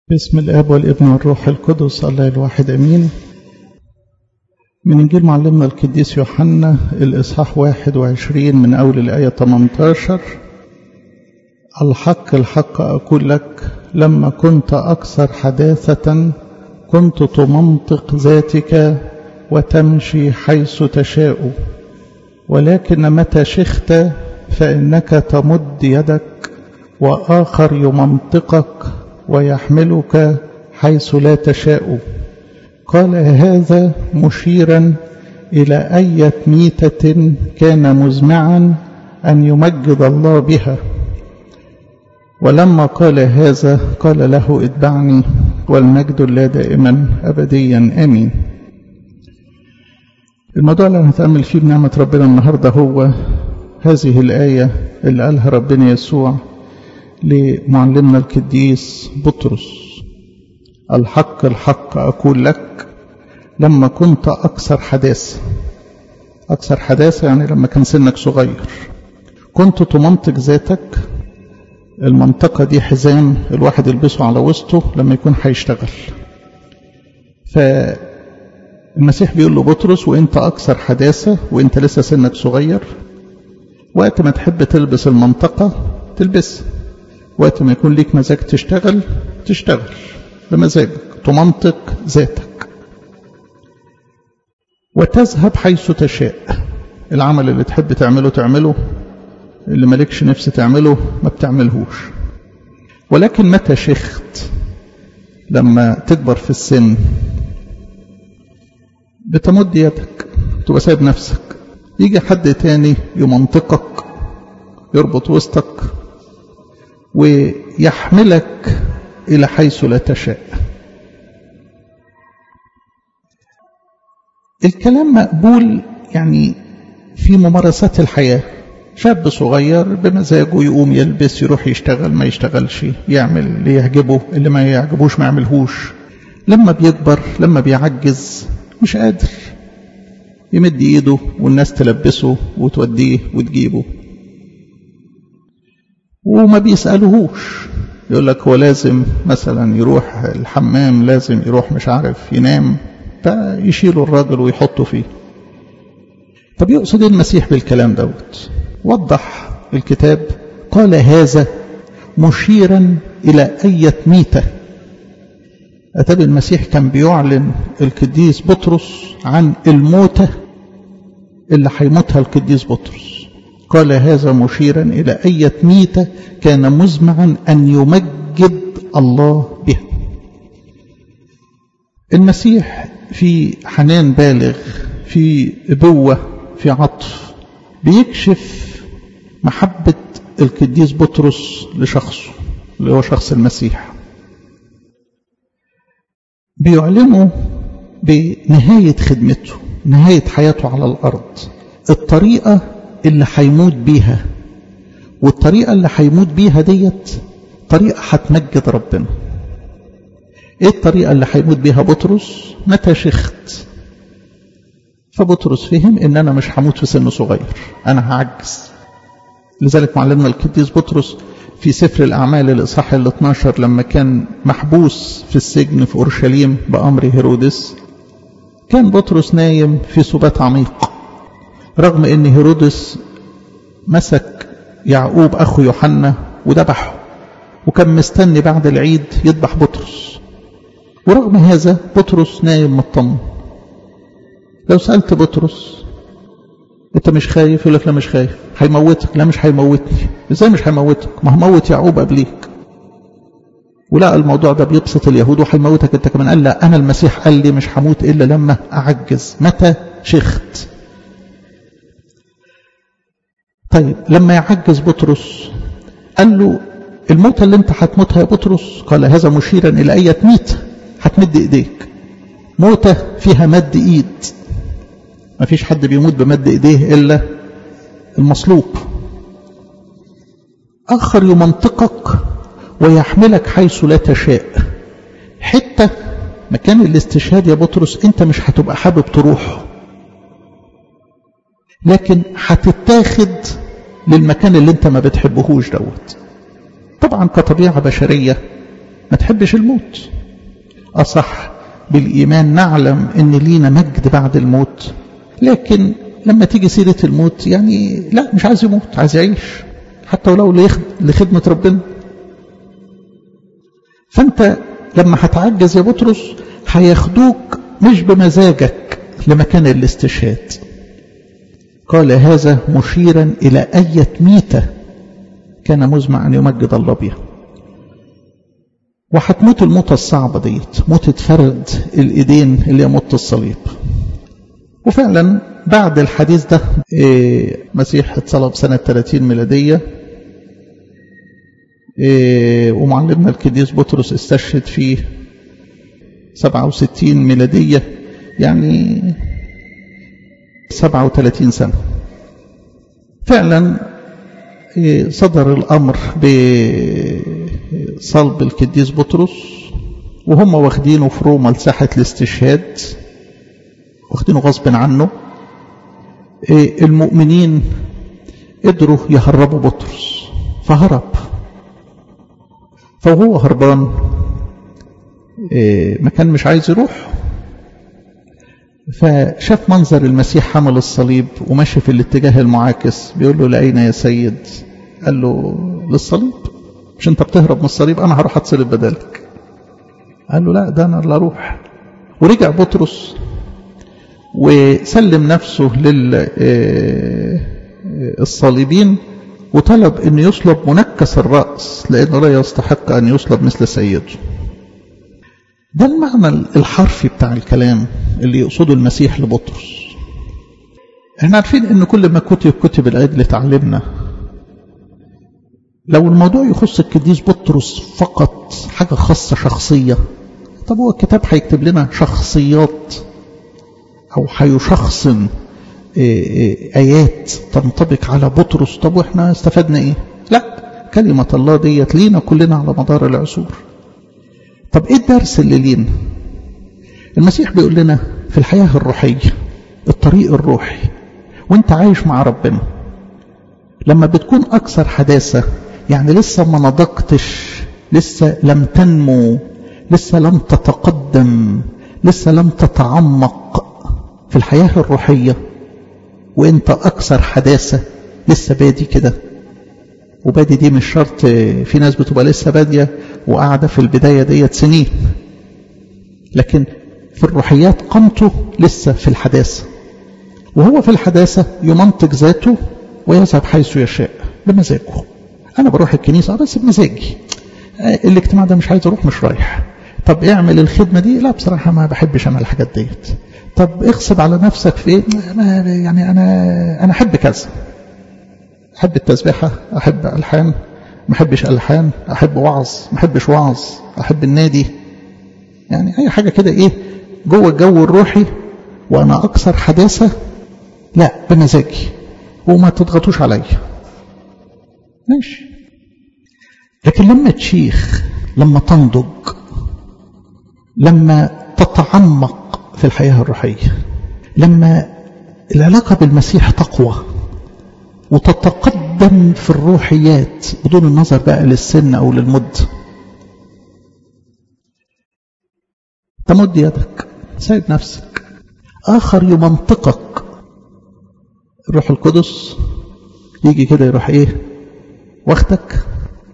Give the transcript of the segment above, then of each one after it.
باسم الاب والابن والروح القدس الله الواحد امين من انجيل معلمنا القديس يوحنا الاصحاح 21 من اول الايه 18 الحق الحق اقول لك لما كنت اكثر حداثه كنت تمنطق ذاتك وتمشي حيث تشاء ولكن متى شخت فانك تمد يدك واخر يمنطقك ويحملك حيث لا تشاء قال هذا مشيرا إلى أية ميتة كان مزمعا أن يمجد الله بها ولما قال هذا قال له اتبعني والمجد لا دائما أبديا آمين الموضوع اللي هنتأمل فيه بنعمة ربنا النهاردة هو هذه الآية اللي قالها ربنا يسوع لمعلمنا القديس بطرس الحق الحق أقول لك لما كنت أكثر حداثة أكثر حداثة يعني لما كان سنك صغير كنت تمنطق ذاتك المنطقة دي حزام الواحد يلبسه على وسطه لما يكون هيشتغل فالمسيح بيقول له بطرس وانت أكثر حداثة وانت لسه سنك صغير وقت ما تحب تلبس المنطقة تلبسها وقت ما يكون ليك مزاج تشتغل تشتغل بمزاجك تمنطق ذاتك وتذهب حيث تشاء العمل اللي تحب تعمله تعمله اللي مالكش نفس تعمله ما بتعملهوش ولكن متى شخت لما تكبر في السن بتمد يدك تبقى سايب نفسك يجي حد تاني يمنطقك يربط وسطك ويحملك إلى حيث لا تشاء الكلام مقبول يعني في ممارسات الحياة شاب صغير بمزاجه يقوم يلبس يروح يشتغل ما يشتغلش يعمل اللي يعجبه اللي ما يعجبوش ما يعملهوش لما بيكبر لما بيعجز مش قادر يمد ايده والناس تلبسه وتوديه وتجيبه وما بيسألوهوش يقول لك هو لازم مثلا يروح الحمام لازم يروح مش عارف ينام فيشيلوا الراجل ويحطوا فيه طب يقصد المسيح بالكلام دوت وضح الكتاب قال هذا مشيرا إلى أية ميتة أتابع المسيح كان بيعلن القديس بطرس عن الموتة اللي هيموتها القديس بطرس قال هذا مشيرا إلى أية ميتة كان مزمعا أن يمجد الله بها المسيح في حنان بالغ في أبوة في عطف بيكشف محبة القديس بطرس لشخصه اللي هو شخص المسيح بيعلمه بنهاية خدمته نهاية حياته على الأرض الطريقة اللي هيموت بيها والطريقة اللي هيموت بيها ديت طريقة هتمجد ربنا ايه الطريقة اللي هيموت بيها بطرس متى شخت فبطرس فهم ان انا مش هموت في سن صغير انا هعجز لذلك معلمنا القديس بطرس في سفر الاعمال الاصحاح ال 12 لما كان محبوس في السجن في اورشليم بامر هيرودس كان بطرس نايم في سبات عميق رغم ان هيرودس مسك يعقوب اخو يوحنا وذبحه وكان مستني بعد العيد يذبح بطرس ورغم هذا بطرس نايم مطمن لو سألت بطرس انت مش خايف يقول لك لا مش خايف هيموتك لا مش هيموتني ازاي مش هيموتك ما هو موت يعقوب قبليك ولقى الموضوع ده بيبسط اليهود وهيموتك انت كمان قال لا انا المسيح قال لي مش هموت الا لما اعجز متى شخت طيب لما يعجز بطرس قال له الموتة اللي انت هتموتها يا بطرس قال هذا مشيرا الى اية ميتة هتمد ايديك موتة فيها مد ايد ما فيش حد بيموت بمد ايديه الا المصلوب اخر يمنطقك ويحملك حيث لا تشاء حتة مكان الاستشهاد يا بطرس انت مش هتبقى حابب تروح لكن هتتاخد للمكان اللي انت ما بتحبهوش دوت طبعا كطبيعة بشرية ما تحبش الموت أصح بالإيمان نعلم أن لينا مجد بعد الموت لكن لما تيجي سيرة الموت يعني لا مش عايز يموت عايز يعيش حتى ولو لخدمة ربنا فأنت لما هتعجز يا بطرس هياخدوك مش بمزاجك لمكان الاستشهاد قال هذا مشيرا إلى أية ميتة كان مزمع أن يمجد الله بها وهتموت الموتة الصعبة ديت موتة فرد الإيدين اللي هي موتة الصليب وفعلا بعد الحديث ده مسيح اتصلب سنة 30 ميلادية ومعلمنا القديس بطرس استشهد فيه 67 ميلادية يعني 37 سنة فعلا صدر الأمر بصلب القديس بطرس وهم واخدينه في روما لساحة الاستشهاد واخدينه غصب عنه المؤمنين قدروا يهربوا بطرس فهرب فهو هربان ما كان مش عايز يروح فشاف منظر المسيح حمل الصليب وماشي في الاتجاه المعاكس بيقول له لأين يا سيد قال له للصليب مش انت بتهرب من الصليب انا هروح اتصلب بدالك قال له لا ده انا اللي اروح ورجع بطرس وسلم نفسه للصليبين وطلب أن يصلب منكس الرأس لأنه لا يستحق أن يصلب مثل سيده ده المعنى الحرفي بتاع الكلام اللي يقصده المسيح لبطرس احنا عارفين ان كل ما كتب كتب العدل تعلمنا لو الموضوع يخص القديس بطرس فقط حاجة خاصة شخصية طب هو الكتاب هيكتب لنا شخصيات أو هيشخصن آيات تنطبق على بطرس طب وإحنا استفدنا إيه لا كلمة الله ديت لينا كلنا على مدار العصور طب إيه الدرس اللي لينا المسيح بيقول لنا في الحياة الروحية الطريق الروحي وانت عايش مع ربنا لما بتكون أكثر حداثة يعني لسه ما نضجتش لسه لم تنمو لسه لم تتقدم لسه لم تتعمق في الحياة الروحية وانت أكثر حداثة لسه بادي كده وبادي دي مش شرط في ناس بتبقى لسه بادية وقاعدة في البداية ديت سنين لكن في الروحيات قامته لسه في الحداثة وهو في الحداثة يمنطق ذاته ويذهب حيث يشاء بمزاجه أنا بروح الكنيسة بس بمزاجي الاجتماع ده مش عايز أروح مش رايح طب اعمل الخدمة دي لا بصراحة ما بحبش أنا الحاجات ديت طب اغصب على نفسك في ايه يعني أنا أنا أحب كذا أحب التسبيحة أحب ألحان ما أحبش ألحان أحب وعظ ما أحبش وعظ أحب النادي يعني أي حاجة كده إيه جوه الجو الروحي وأنا أكثر حداثة لا بمزاجي وما تضغطوش عليا ماشي لكن لما تشيخ لما تنضج لما تتعمق في الحياة الروحية لما العلاقة بالمسيح تقوى وتتقدم في الروحيات بدون النظر بقى للسن أو للمد تمد يدك سايب نفسك آخر يمنطقك الروح القدس يجي كده يروح ايه واخدك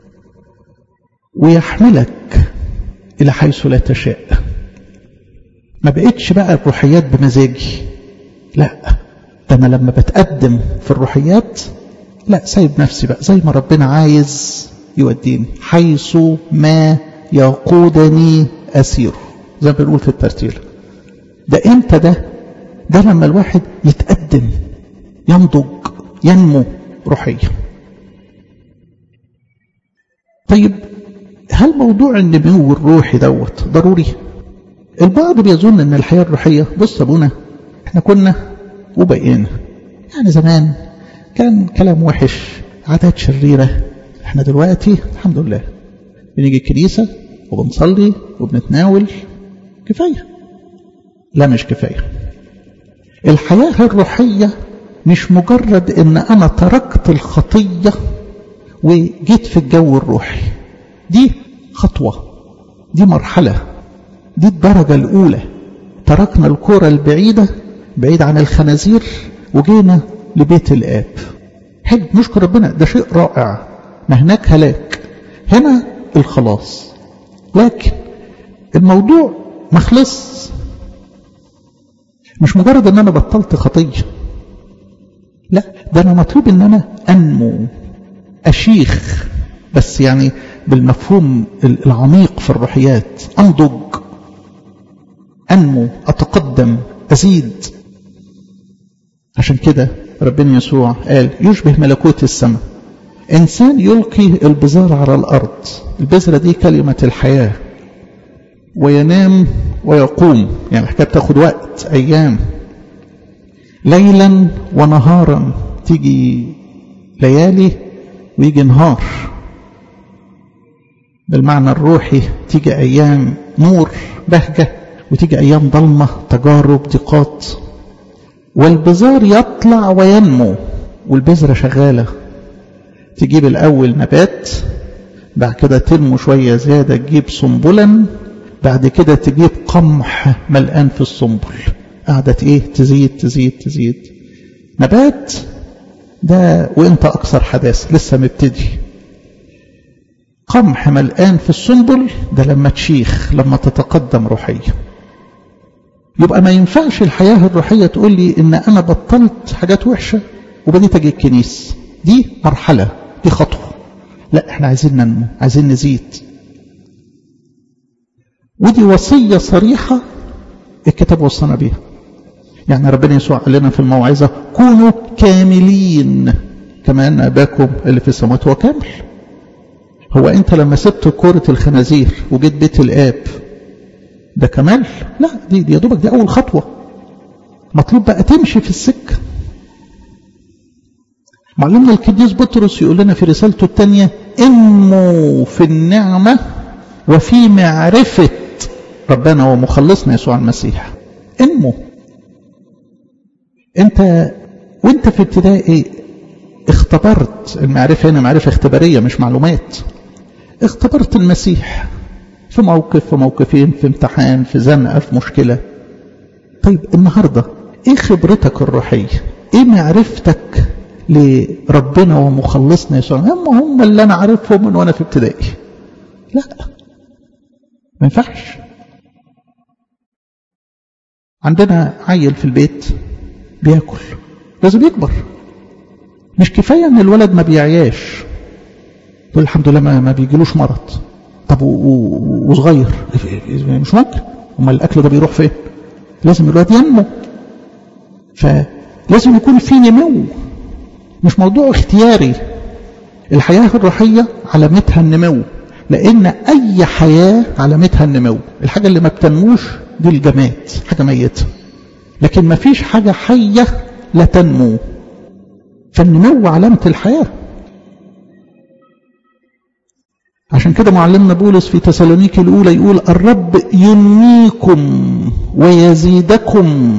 ويحملك إلى حيث لا تشاء ما بقتش بقى الروحيات بمزاجي لا ده أنا لما بتقدم في الروحيات لا سايب نفسي بقى زي ما ربنا عايز يوديني حيث ما يقودني أسير زي ما بنقول في الترتيل ده امتى ده ده لما الواحد يتقدم ينضج ينمو روحيا طيب هل موضوع النمو الروحي دوت ضروري البعض بيظن ان الحياة الروحية بص ابونا احنا كنا وبقينا يعني زمان كان كلام وحش عادات شريرة احنا دلوقتي الحمد لله بنيجي الكنيسة وبنصلي وبنتناول كفاية لا مش كفاية الحياة الروحية مش مجرد ان انا تركت الخطية وجيت في الجو الروحي دي خطوة دي مرحلة دي الدرجة الأولى تركنا الكرة البعيدة بعيد عن الخنازير وجينا لبيت الآب حلو نشكر ربنا ده شيء رائع ما هناك هلاك هنا الخلاص لكن الموضوع مخلص مش مجرد ان انا بطلت خطية لا ده انا مطلوب ان انا انمو اشيخ بس يعني بالمفهوم العميق في الروحيات انضج انمو اتقدم ازيد عشان كده ربنا يسوع قال يشبه ملكوت السماء انسان يلقي البذار على الارض البذره دي كلمه الحياه وينام ويقوم يعني الحكايه بتاخد وقت ايام ليلا ونهارا تيجي ليالي ويجي نهار بالمعنى الروحي تيجي ايام نور بهجه وتيجي ايام ضلمه تجارب ضيقات والبذار يطلع وينمو والبذره شغاله تجيب الاول نبات بعد كده تنمو شويه زياده تجيب سنبلا بعد كده تجيب قمح ملقان في السنبل قعدت ايه تزيد تزيد تزيد نبات ده وانت اكثر حداثه لسه مبتدي قمح ملقان في السنبل ده لما تشيخ لما تتقدم روحيا يبقى ما ينفعش الحياة الروحية تقول لي ان انا بطلت حاجات وحشة وبديت اجي الكنيس دي مرحلة دي خطوة لا احنا عايزين ننمو عايزين نزيد ودي وصية صريحة الكتاب وصانا بيها يعني ربنا يسوع قال لنا في الموعظة كونوا كاملين كما أن أباكم اللي في السماوات هو كامل هو أنت لما سبت كرة الخنازير وجيت بيت الآب ده كمال لا دي, دي يا دوبك دي أول خطوة مطلوب بقى تمشي في السكة معلمنا القديس بطرس يقول لنا في رسالته الثانية انموا في النعمة وفي معرفة ربنا ومخلصنا يسوع المسيح انمو انت وانت في ابتدائي اختبرت المعرفة هنا معرفة اختبارية مش معلومات اختبرت المسيح في موقف في موقفين في امتحان في زنقة في مشكلة طيب النهاردة ايه خبرتك الروحية ايه معرفتك لربنا ومخلصنا يسوع هم هم اللي انا عارفهم من وانا في ابتدائي لا ما ينفعش عندنا عيل في البيت بياكل لازم يكبر مش كفايه ان الولد ما بيعياش تقول الحمد لله ما, ما بيجيلوش مرض طب وصغير مش ممكن امال الاكل ده بيروح فين لازم الولد ينمو فلازم يكون في نمو مش موضوع اختياري الحياه الروحيه علامتها النمو لان اي حياه علامتها النمو الحاجه اللي ما بتنموش دي الجماد حاجه ميته لكن ما فيش حاجه حيه لا تنمو فالنمو علامه الحياه عشان كده معلمنا بولس في تسالونيكي الاولى يقول الرب ينميكم ويزيدكم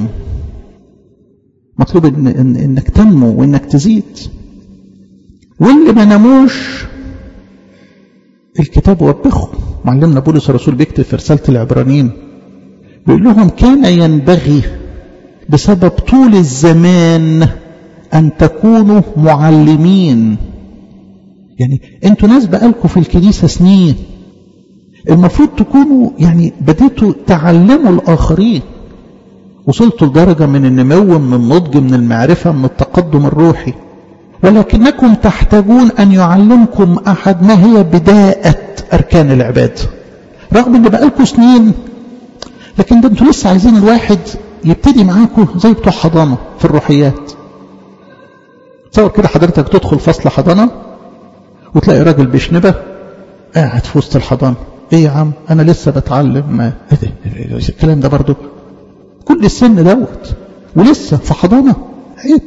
مطلوب إن إن انك تنمو وانك تزيد واللي ما نموش الكتاب وبخه معلمنا بولس الرسول بيكتب في رسالة العبرانيين بيقول لهم كان ينبغي بسبب طول الزمان أن تكونوا معلمين يعني انتوا ناس بقالكم في الكنيسة سنين المفروض تكونوا يعني بديتوا تعلموا الآخرين وصلتوا لدرجة من النمو من النضج من المعرفة من التقدم الروحي ولكنكم تحتاجون أن يعلمكم أحد ما هي بداية أركان العباد رغم أن بقالكم سنين لكن ده انتوا لسه عايزين الواحد يبتدي معاكم زي بتوع حضانة في الروحيات تصور كده حضرتك تدخل فصل حضانة وتلاقي راجل بشنبة قاعد في وسط الحضانة ايه يا عم انا لسه بتعلم ما ايه ده الكلام ده برضو كل السن دوت ولسه في حضانة عيب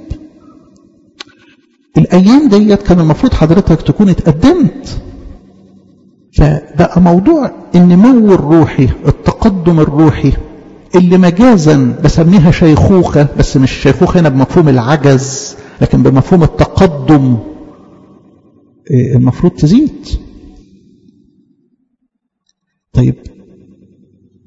الأيام ديت كان المفروض حضرتك تكون اتقدمت فبقى موضوع النمو الروحي التقدم الروحي اللي مجازا بسميها شيخوخة بس مش شيخوخة هنا بمفهوم العجز لكن بمفهوم التقدم المفروض تزيد طيب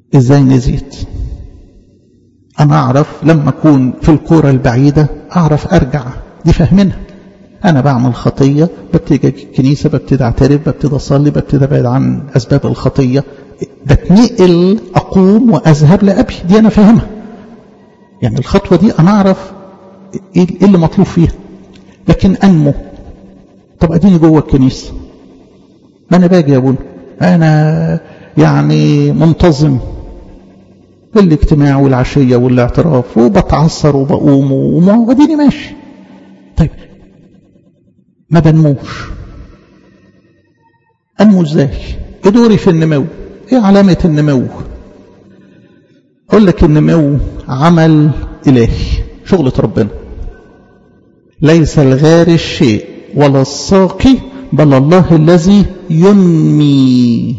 ازاي نزيد انا اعرف لما اكون في الكورة البعيدة اعرف ارجع دي فاهمينها انا بعمل خطية ببتدي الكنيسة ببتدي اعترف ببتدي اصلي ببتدي ابعد عن اسباب الخطية بتنقل اقوم واذهب لابي دي انا فاهمها يعني الخطوة دي انا اعرف ايه اللي مطلوب فيها لكن انمو طب اديني جوه الكنيسة ما انا باجي يا ابونا انا يعني منتظم بالاجتماع والعشية والاعتراف وبتعصر وبقوم واديني ماشي طيب ما بنموش انمو ازاي ايه دوري في النمو ايه علامة النمو اقول لك النمو عمل الهي شغلة ربنا ليس الغار الشيء ولا الساقي بل الله الذي ينمي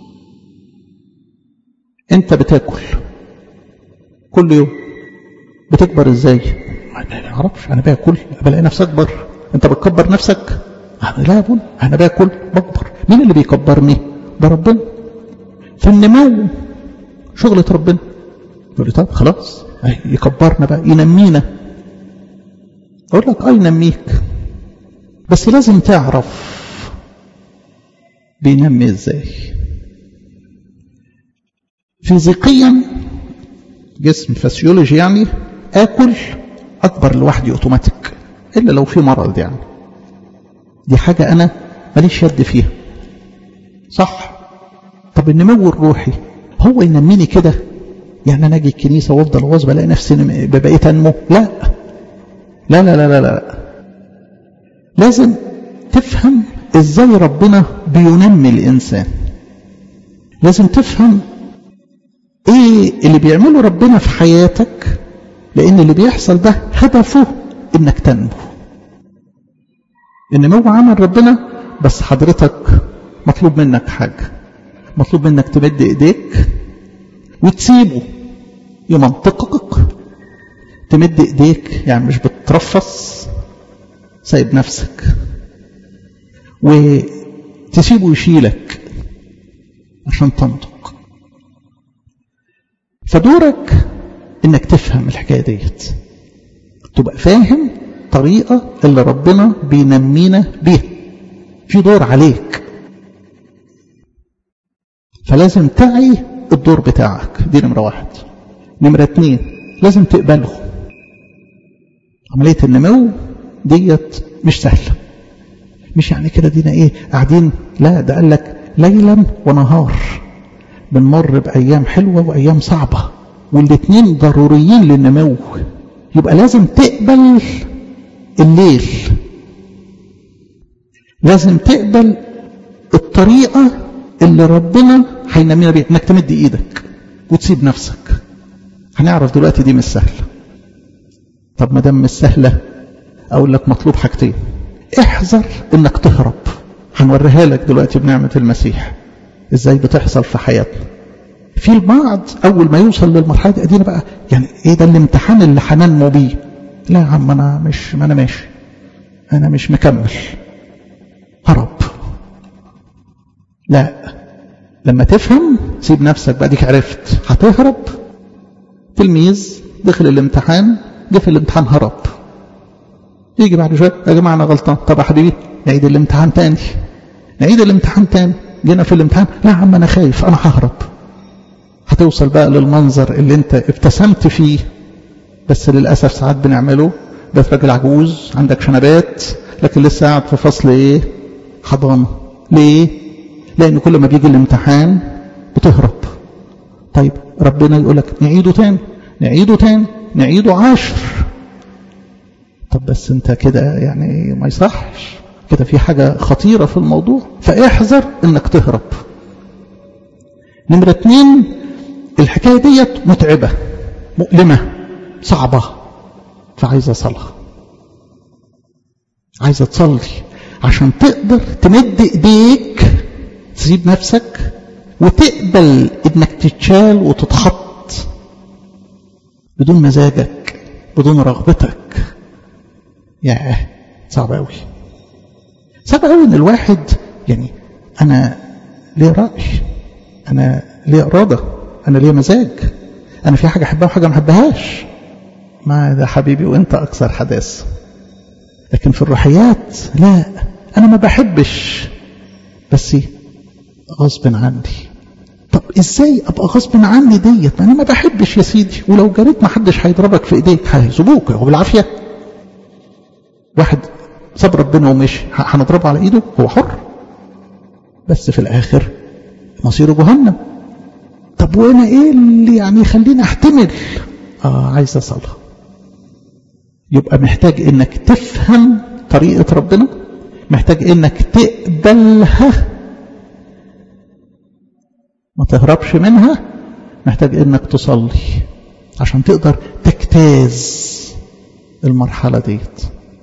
انت بتاكل كل يوم بتكبر ازاي ما اعرفش انا باكل بلاقي نفسي اكبر انت بتكبر نفسك لا يا بول انا باكل بكبر مين اللي بيكبرني ده ربنا فالنمو شغلة ربنا يقول لي طب خلاص يكبرنا بقى ينمينا اقول لك اه ينميك بس لازم تعرف بينمي ازاي فيزيقيا جسم فسيولوجي يعني اكل اكبر لوحدي اوتوماتيك الا لو في مرض يعني دي حاجة انا ماليش يد فيها صح طب النمو الروحي هو ينميني كده يعني انا اجي الكنيسة وافضل اغوص بلاقي نفسي بقيت انمو لا لا لا لا لا, لا. لازم تفهم ازاي ربنا بينمي الانسان لازم تفهم ايه اللي بيعمله ربنا في حياتك لان اللي بيحصل ده هدفه انك تنمو النمو عمل ربنا بس حضرتك مطلوب منك حاجة مطلوب منك تمد ايديك وتسيبه يمنطقك تمد ايديك يعني مش بترفص سايب نفسك وتسيبه يشيلك عشان تنطق فدورك انك تفهم الحكايه ديت تبقى فاهم طريقه اللي ربنا بينمينا بيها في دور عليك فلازم تعي الدور بتاعك دي نمره واحد نمره اتنين لازم تقبله عمليه النمو ديت مش سهله مش يعني كده دينا ايه قاعدين لا ده قال لك ليلا ونهار بنمر بايام حلوه وايام صعبه والاثنين ضروريين للنمو يبقى لازم تقبل الليل لازم تقبل الطريقه اللي ربنا هينمينا بيها انك تمد ايدك وتسيب نفسك هنعرف دلوقتي دي مش سهله طب ما دام مش سهله اقول لك مطلوب حاجتين احذر انك تهرب هنوريها لك دلوقتي بنعمة المسيح ازاي بتحصل في حياتنا في البعض اول ما يوصل للمرحلة دي ادينا بقى يعني ايه ده الامتحان اللي هننمو بيه لا يا عم انا مش ما انا ماشي انا مش مكمل هرب لا لما تفهم سيب نفسك بقى ديك عرفت هتهرب تلميذ دخل الامتحان جه في الامتحان هرب يجي بعد شويه يا جماعه انا غلطان طب يا حبيبي نعيد الامتحان تاني نعيد الامتحان تاني جينا في الامتحان لا يا عم انا خايف انا ههرب هتوصل بقى للمنظر اللي انت ابتسمت فيه بس للاسف ساعات بنعمله ده راجل عجوز عندك شنبات لكن لسه قاعد في فصل ايه حضانه ليه لان كل ما بيجي الامتحان بتهرب طيب ربنا يقول لك نعيده تاني نعيده تاني نعيده عشر طب بس انت كده يعني ما يصحش كده في حاجة خطيرة في الموضوع فاحذر انك تهرب نمرة اتنين الحكاية ديت متعبة مؤلمة صعبة فعايزة صلاة عايزة تصلي عشان تقدر تمد ايديك تسيب نفسك وتقبل انك تتشال وتتحط بدون مزاجك بدون رغبتك ياه صعب قوي صعب قوي ان الواحد يعني انا ليه راي انا ليه اراده انا ليه مزاج انا في حاجه احبها وحاجه ما احبهاش ما ده حبيبي وانت اكثر حداثه لكن في الروحيات لا انا ما بحبش بس غصب عني طب ازاي ابقى غصب عني ديت ما انا ما بحبش يا سيدي ولو جريت ما حدش هيضربك في ايديك هيسيبوك هو بالعافيه واحد ساب ربنا ومشي هنضربه على ايده هو حر بس في الاخر مصيره جهنم طب وانا ايه اللي يعني يخليني احتمل اه عايز اصلها يبقى محتاج انك تفهم طريقة ربنا محتاج انك تقبلها ما تهربش منها محتاج انك تصلي عشان تقدر تجتاز المرحلة ديت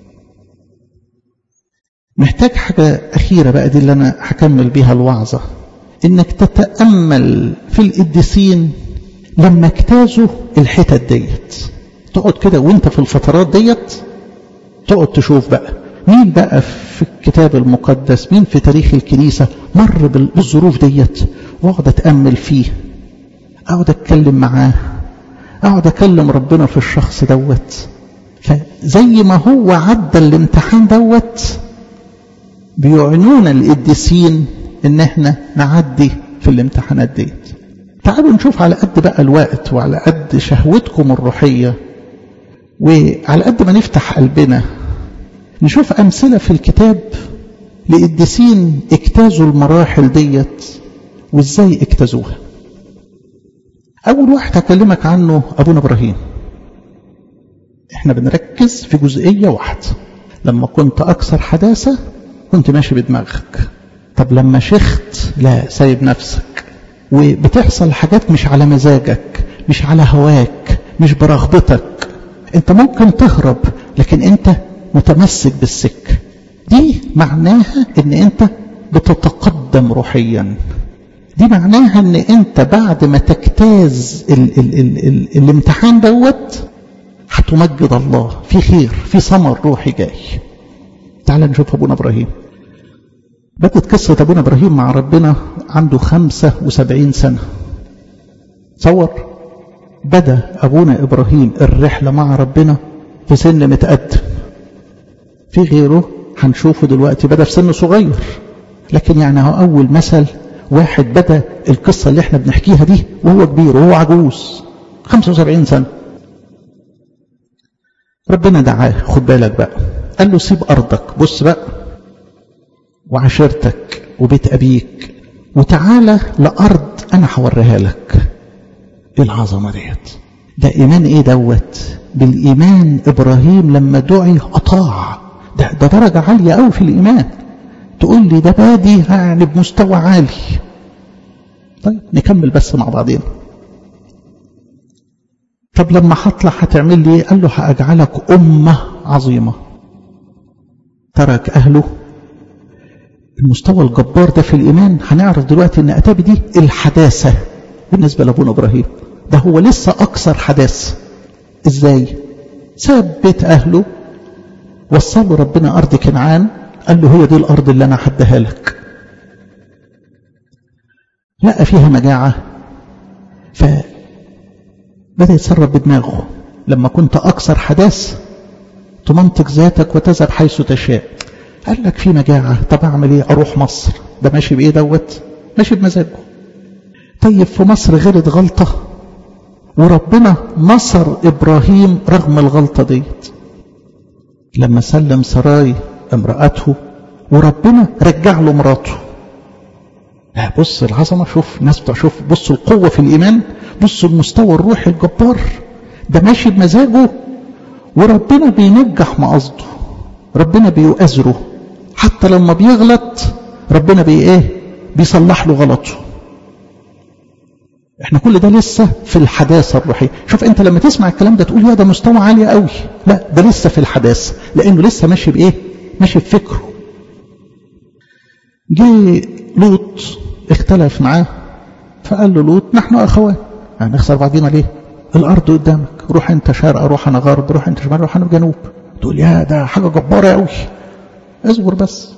محتاج حاجة أخيرة بقى دي اللي أنا هكمل بيها الوعظة إنك تتأمل في القديسين لما اجتازوا الحتت ديت تقعد كده وانت في الفترات ديت تقعد تشوف بقى مين بقى في الكتاب المقدس مين في تاريخ الكنيسة مر بالظروف ديت واقعد اتأمل فيه اقعد اتكلم معاه اقعد اكلم ربنا في الشخص دوت فزي ما هو عدى الامتحان دوت بيعنونا القديسين ان احنا نعدي في الامتحانات ديت تعالوا نشوف على قد بقى الوقت وعلى قد شهوتكم الروحية وعلى قد ما نفتح قلبنا نشوف أمثلة في الكتاب لقديسين اجتازوا المراحل ديت وازاي اجتازوها أول واحد هكلمك عنه أبونا إبراهيم احنا بنركز في جزئية واحدة لما كنت أكثر حداثة كنت ماشي بدماغك طب لما شخت لا سايب نفسك وبتحصل حاجات مش على مزاجك مش على هواك مش برغبتك انت ممكن تهرب لكن انت متمسك بالسك دي معناها ان انت بتتقدم روحيا دي معناها ان انت بعد ما تجتاز ال ال ال ال الامتحان دوت هتمجد الله في خير في ثمر روحي جاي تعال نشوف ابونا ابراهيم بدت قصة أبونا إبراهيم مع ربنا عنده خمسة وسبعين سنة تصور بدأ أبونا إبراهيم الرحلة مع ربنا في سن متقدم في غيره هنشوفه دلوقتي بدأ في سن صغير لكن يعني هو أول مثل واحد بدأ القصة اللي احنا بنحكيها دي وهو كبير وهو عجوز 75 سنة ربنا دعاه خد بالك بقى قال له سيب أرضك بص بقى وعشيرتك وبيت أبيك وتعالى لأرض أنا هوريها لك إيه العظمة ديت ده إيمان إيه دوت بالإيمان إبراهيم لما دعي أطاع ده, ده درجة عالية أوي في الإيمان تقول لي ده بادي يعني بمستوى عالي طيب نكمل بس مع بعضين طب لما هطلع هتعمل لي قال له هأجعلك أمة عظيمة ترك أهله المستوى الجبار ده في الإيمان هنعرف دلوقتي أن أتابي دي الحداثة بالنسبة لأبونا إبراهيم ده هو لسه أكثر حداثة إزاي ساب بيت أهله وصله ربنا أرض كنعان قال له هي دي الأرض اللي أنا حدها لك لقى فيها مجاعة فبدأ يتصرف بدماغه لما كنت أكثر حداث تمنطق ذاتك وتذهب حيث تشاء قال لك في مجاعة طب أعمل إيه أروح مصر ده ماشي بإيه دوت ماشي بمزاجه طيب في مصر غلط غلطة وربنا نصر إبراهيم رغم الغلطة ديت لما سلم سراي امرأته وربنا رجع له مراته لا بص العظمة شوف ناس شوف بص القوة في الإيمان بص المستوى الروحي الجبار ده ماشي بمزاجه وربنا بينجح مقصده ربنا بيؤذره حتى لما بيغلط ربنا بي ايه بيصلح له غلطه احنا كل ده لسه في الحداثة الروحية شوف انت لما تسمع الكلام ده تقول يا ده مستوى عالي قوي لا ده لسه في الحداثة لانه لسه ماشي بايه ماشي بفكره جه لوط اختلف معاه فقال له لوط نحن اخوان يعني نخسر بعضينا ليه الارض قدامك روح انت شرق روح انا غرب روح انت شمال روح انا جنوب تقول يا ده حاجة جبارة قوي اصبر بس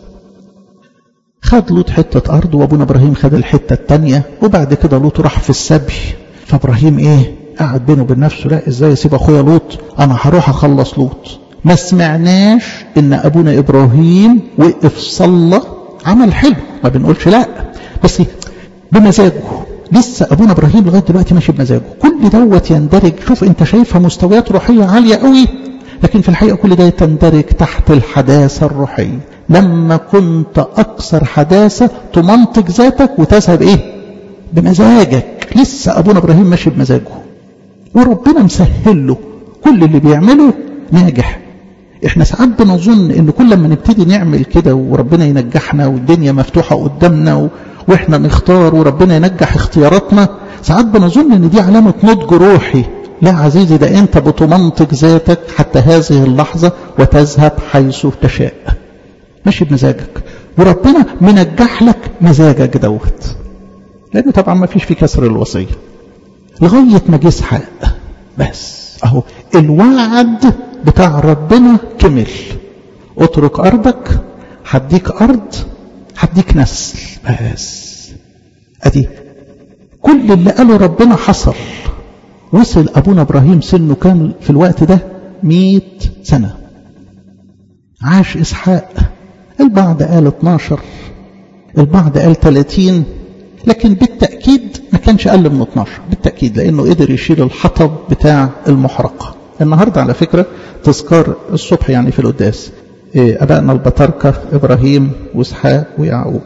خد لوط حتة أرض وأبونا إبراهيم خد الحتة التانية وبعد كده لوط راح في السبي فابراهيم ايه قعد بينه وبين نفسه لا ازاي اسيب اخويا لوط انا هروح اخلص لوط ما سمعناش ان ابونا ابراهيم وقف صلى عمل حلو ما بنقولش لا بس بمزاجه لسه ابونا ابراهيم لغايه دلوقتي ماشي بمزاجه كل دوت يندرج شوف انت شايفها مستويات روحيه عاليه قوي لكن في الحقيقه كل ده تندرج تحت الحداثه الروحيه لما كنت اكثر حداثه تمنطق ذاتك وتذهب ايه بمزاجك لسه ابونا ابراهيم ماشي بمزاجه وربنا مسهل له كل اللي بيعمله ناجح احنا ساعات بنظن ان كل ما نبتدي نعمل كده وربنا ينجحنا والدنيا مفتوحه قدامنا و... واحنا نختار وربنا ينجح اختياراتنا ساعات بنظن ان دي علامه نضج روحي لا عزيزي ده انت بتمنطق ذاتك حتى هذه اللحظه وتذهب حيث تشاء ماشي بمزاجك وربنا منجح لك مزاجك دوت لانه طبعا ما فيش في كسر الوصيه لغايه ما جه اسحاق بس اهو الوعد بتاع ربنا كمل اترك ارضك هديك ارض هديك نسل بس ادي كل اللي قاله ربنا حصل وصل ابونا ابراهيم سنه كان في الوقت ده مئة سنة عاش اسحاق البعض قال 12 البعض قال 30 لكن بالتأكيد ما كانش أقل من 12 بالتأكيد لأنه قدر يشيل الحطب بتاع المحرقة النهاردة على فكرة تذكار الصبح يعني في القداس أبائنا البطاركة إبراهيم وإسحاق ويعقوب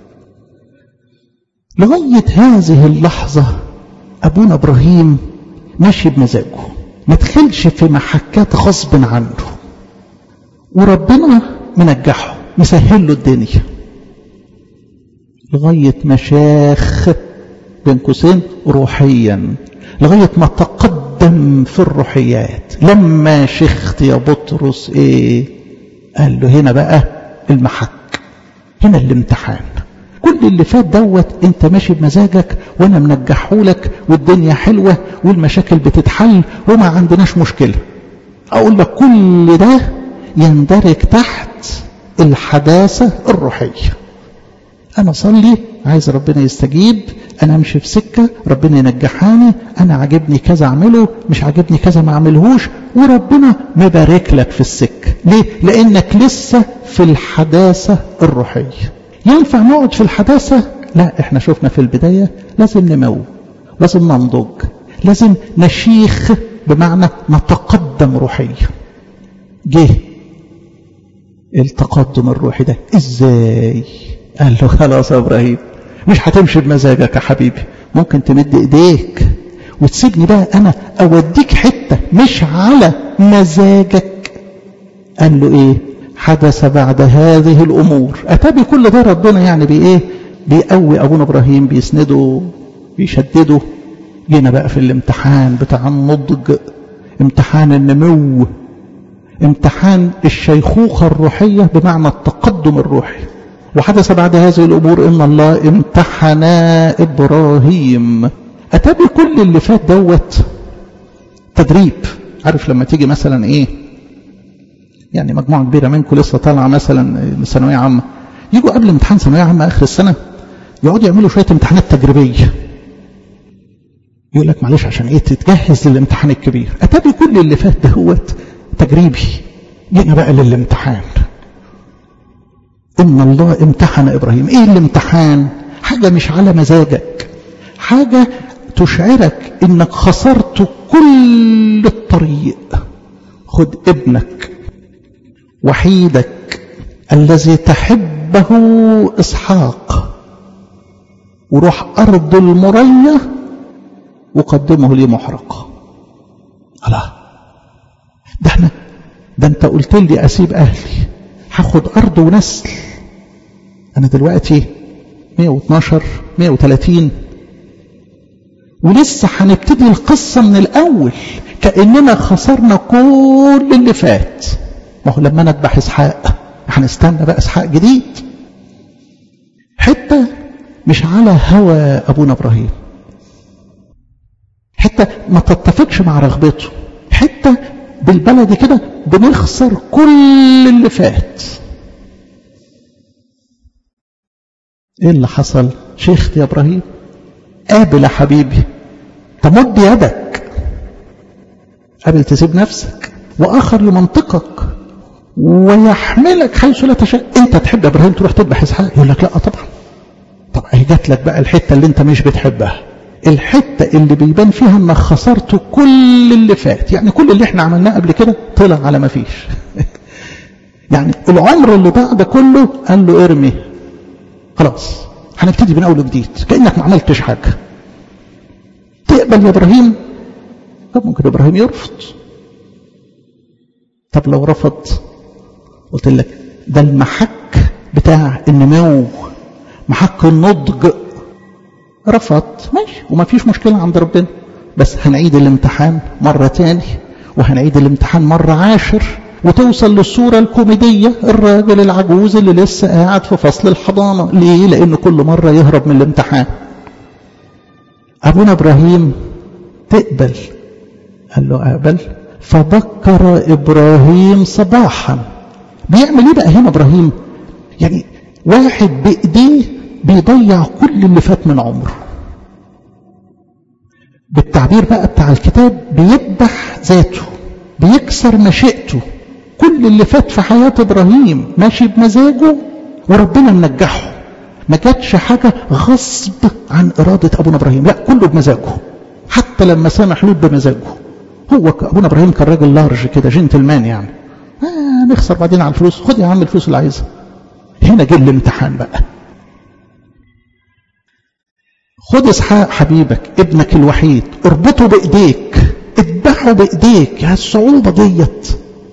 لغاية هذه اللحظة أبونا إبراهيم ماشي بمزاجه ما تخلش في محكات غصب عنه وربنا منجحه مسهل له الدنيا لغاية مشاخ بين قوسين روحيا لغاية ما تقدم في الروحيات لما شخت يا بطرس ايه قال له هنا بقى المحك هنا الامتحان كل اللي فات دوت انت ماشي بمزاجك وانا منجحهولك والدنيا حلوة والمشاكل بتتحل وما عندناش مشكلة اقول لك كل ده يندرج تحت الحداثة الروحية انا اصلي عايز ربنا يستجيب انا امشي في سكة ربنا ينجحاني انا عاجبني كذا اعمله مش عاجبني كذا ما اعملهوش وربنا مبارك لك في السكة ليه لانك لسه في الحداثة الروحية ينفع نقعد في الحداثة لا احنا شفنا في البداية لازم نمو لازم ننضج لازم نشيخ بمعنى نتقدم روحيا جه التقدم الروحي ده ازاي قال له خلاص يا ابراهيم مش هتمشي بمزاجك يا حبيبي ممكن تمد ايديك وتسيبني بقى انا اوديك حته مش على مزاجك قال له ايه حدث بعد هذه الامور اتى بكل ده ربنا يعني بايه بيقوي ابونا ابراهيم بيسنده بيشدده جينا بقى في الامتحان بتاع النضج امتحان النمو امتحان الشيخوخة الروحية بمعنى التقدم الروحي وحدث بعد هذه الأمور إن الله امتحن إبراهيم أتى بكل اللي فات دوت تدريب عارف لما تيجي مثلا إيه يعني مجموعة كبيرة منكم لسه طالعة مثلا من ثانوية عامة يجوا قبل امتحان ثانوية عامة آخر السنة يقعدوا يعملوا شوية امتحانات تجريبية يقول لك معلش عشان ايه تتجهز للامتحان الكبير أتى بكل اللي فات دهوت تجريبي جينا بقى للامتحان إن الله امتحن إبراهيم إيه الامتحان حاجة مش على مزاجك حاجة تشعرك إنك خسرت كل الطريق خد ابنك وحيدك الذي تحبه إسحاق وروح أرض المرية وقدمه لي محرقة الله ده احنا ده انت قلت لي اسيب اهلي هاخد ارض ونسل انا دلوقتي 112 130 ولسه هنبتدي القصة من الاول كأننا خسرنا كل اللي فات ما هو لما نذبح اسحاق هنستنى بقى اسحاق جديد حتة مش على هوى ابونا ابراهيم حتة ما تتفقش مع رغبته حتة بالبلدي كده بنخسر كل اللي فات ايه اللي حصل شيخت يا ابراهيم قابل يا حبيبي تمد يدك قبل تسيب نفسك واخر يمنطقك ويحملك حيث لا تشاء انت تحب ابراهيم تروح تذبح اسحاق يقول لك لا طبعا طب اهي جات لك بقى الحته اللي انت مش بتحبها الحته اللي بيبان فيها انك خسرت كل اللي فات يعني كل اللي احنا عملناه قبل كده طلع على ما فيش يعني العمر اللي ضاع ده كله قال له ارمي خلاص هنبتدي من اول وجديد كانك ما عملتش حاجه تقبل يا ابراهيم طب ممكن ابراهيم يرفض طب لو رفض قلت لك ده المحك بتاع النمو محك النضج رفض ماشي وما فيش مشكلة عند ربنا بس هنعيد الامتحان مرة تاني وهنعيد الامتحان مرة عاشر وتوصل للصورة الكوميدية الراجل العجوز اللي لسه قاعد في فصل الحضانة ليه؟ لأنه كل مرة يهرب من الامتحان أبونا إبراهيم تقبل قال له أقبل فبكر إبراهيم صباحا بيعمل إيه بقى هنا إبراهيم يعني واحد بإيديه بيضيع كل اللي فات من عمره بالتعبير بقى بتاع الكتاب بيذبح ذاته بيكسر مشيئته كل اللي فات في حياة إبراهيم ماشي بمزاجه وربنا منجحه ما جاتش حاجة غصب عن إرادة أبونا إبراهيم لا كله بمزاجه حتى لما سامح لوط بمزاجه هو أبونا إبراهيم كان راجل لارج كده جنتلمان يعني آه نخسر بعدين على الفلوس خد يا عم الفلوس اللي عايزها هنا جه الامتحان بقى خد اسحاق حبيبك ابنك الوحيد اربطه بايديك اذبحه بايديك يا الصعوبة ديت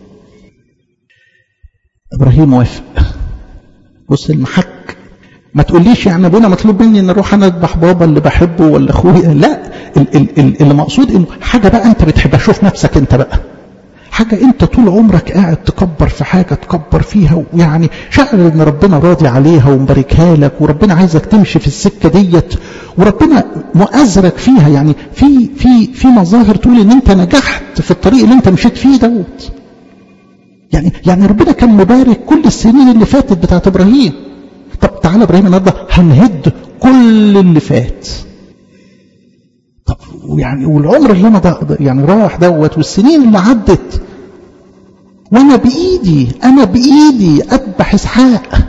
ابراهيم وافق بص المحك ما تقوليش يعني ابونا مطلوب مني ان اروح انا اذبح بابا اللي بحبه ولا اخويا لا ال ال ال اللي مقصود انه حاجه بقى انت بتحبها شوف نفسك انت بقى حاجة انت طول عمرك قاعد تكبر في حاجة تكبر فيها ويعني شعر ان ربنا راضي عليها ومباركها لك وربنا عايزك تمشي في السكة ديت وربنا مؤازرك فيها يعني في في في مظاهر تقول ان انت نجحت في الطريق اللي انت مشيت فيه دوت يعني يعني ربنا كان مبارك كل السنين اللي فاتت بتاعت ابراهيم طب تعالى ابراهيم النهارده هنهد كل اللي فات طب يعني والعمر اللي انا يعني راح دوت والسنين اللي عدت وانا بايدي انا بايدي اذبح اسحاق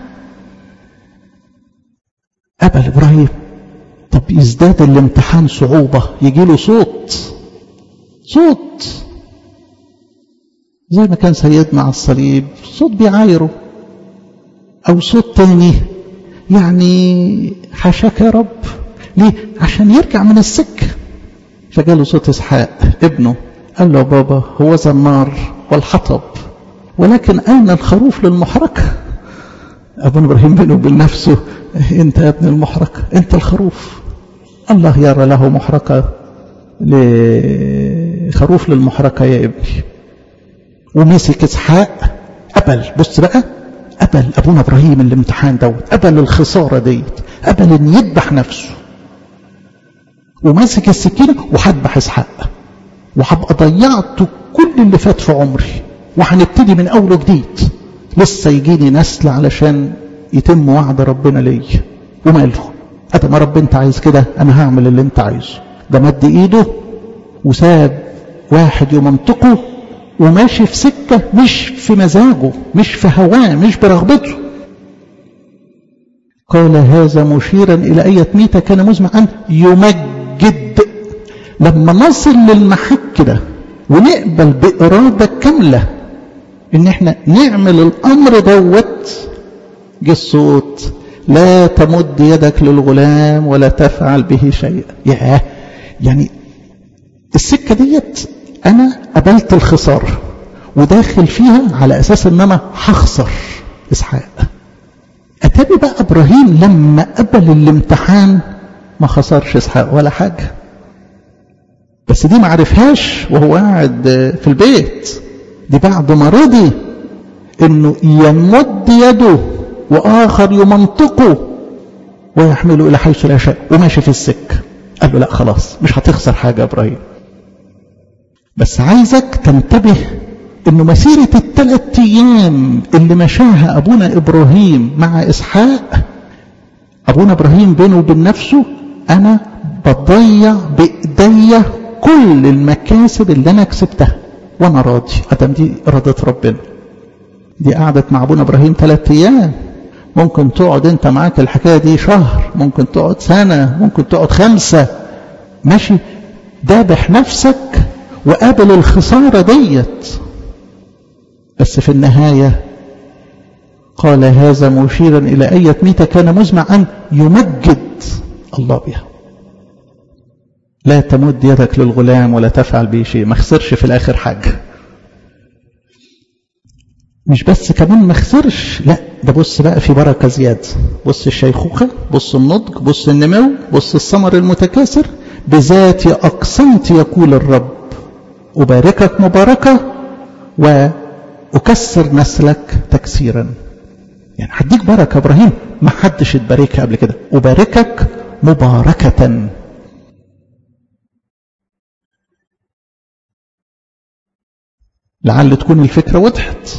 قبل ابراهيم طب يزداد الامتحان صعوبة يجي له صوت صوت زي ما كان سيدنا على الصليب صوت بيعايره او صوت تاني يعني حاشاك يا رب ليه عشان يرجع من السكه فجاله صوت اسحاق ابنه قال له بابا هو ذا النار والحطب ولكن اين الخروف للمحرقه ابونا ابراهيم بينه وبين نفسه انت يا ابن المحرقه انت الخروف الله يرى له محرقه لخروف للمحرقه يا ابني ومسك اسحاق قبل بص بقى قبل ابونا ابراهيم الامتحان دوت قبل الخساره ديت قبل ان يذبح نفسه وماسك السكينة وهذبح اسحاق وهبقى ضيعت كل اللي فات في عمري وهنبتدي من أول وجديد لسه يجيني نسل علشان يتم وعد ربنا ليا وماله أدى ما رب أنت عايز كده أنا هعمل اللي أنت عايزه ده مد إيده وساب واحد يمنطقه وماشي في سكة مش في مزاجه مش في هواه مش برغبته قال هذا مشيرا إلى أية ميتة كان مزمع أن يمجد لما نصل للمحك ده ونقبل بإرادة كاملة إن إحنا نعمل الأمر دوت جه الصوت لا تمد يدك للغلام ولا تفعل به شيئا ياه يعني السكة ديت أنا قبلت الخسارة وداخل فيها على أساس إن أنا هخسر إسحاق أتابي بقى إبراهيم لما قبل الامتحان ما خسرش إسحاق ولا حاجة بس دي ما عرفهاش وهو قاعد في البيت دي بعد ما رضي انه يمد يده واخر يمنطقه ويحمله الى حيث لا يشاء وماشي في السكه قال له لا خلاص مش هتخسر حاجه يا ابراهيم بس عايزك تنتبه انه مسيرة الثلاث ايام اللي مشاها ابونا ابراهيم مع اسحاق ابونا ابراهيم بينه وبين نفسه انا بتضيع بايديا كل المكاسب اللي انا كسبتها وانا راضي ادم دي اراده ربنا دي قعدت مع ابونا ابراهيم ثلاث ايام ممكن تقعد انت معاك الحكايه دي شهر ممكن تقعد سنه ممكن تقعد خمسه ماشي دابح نفسك وقابل الخساره ديت بس في النهايه قال هذا مشيرا الى اية ميتة كان مزمع ان يمجد الله بها لا تمد يدك للغلام ولا تفعل به شيء ما خسرش في الاخر حاجه مش بس كمان ما خسرش لا ده بص بقى في بركه زياده بص الشيخوخه بص النضج بص النمو بص الثمر المتكاثر بذاتي اقسمت يقول الرب اباركك مباركه واكسر نسلك تكسيرا يعني هديك بركه ابراهيم ما حدش اتباركها قبل كده اباركك مباركه لعل تكون الفكره وضحت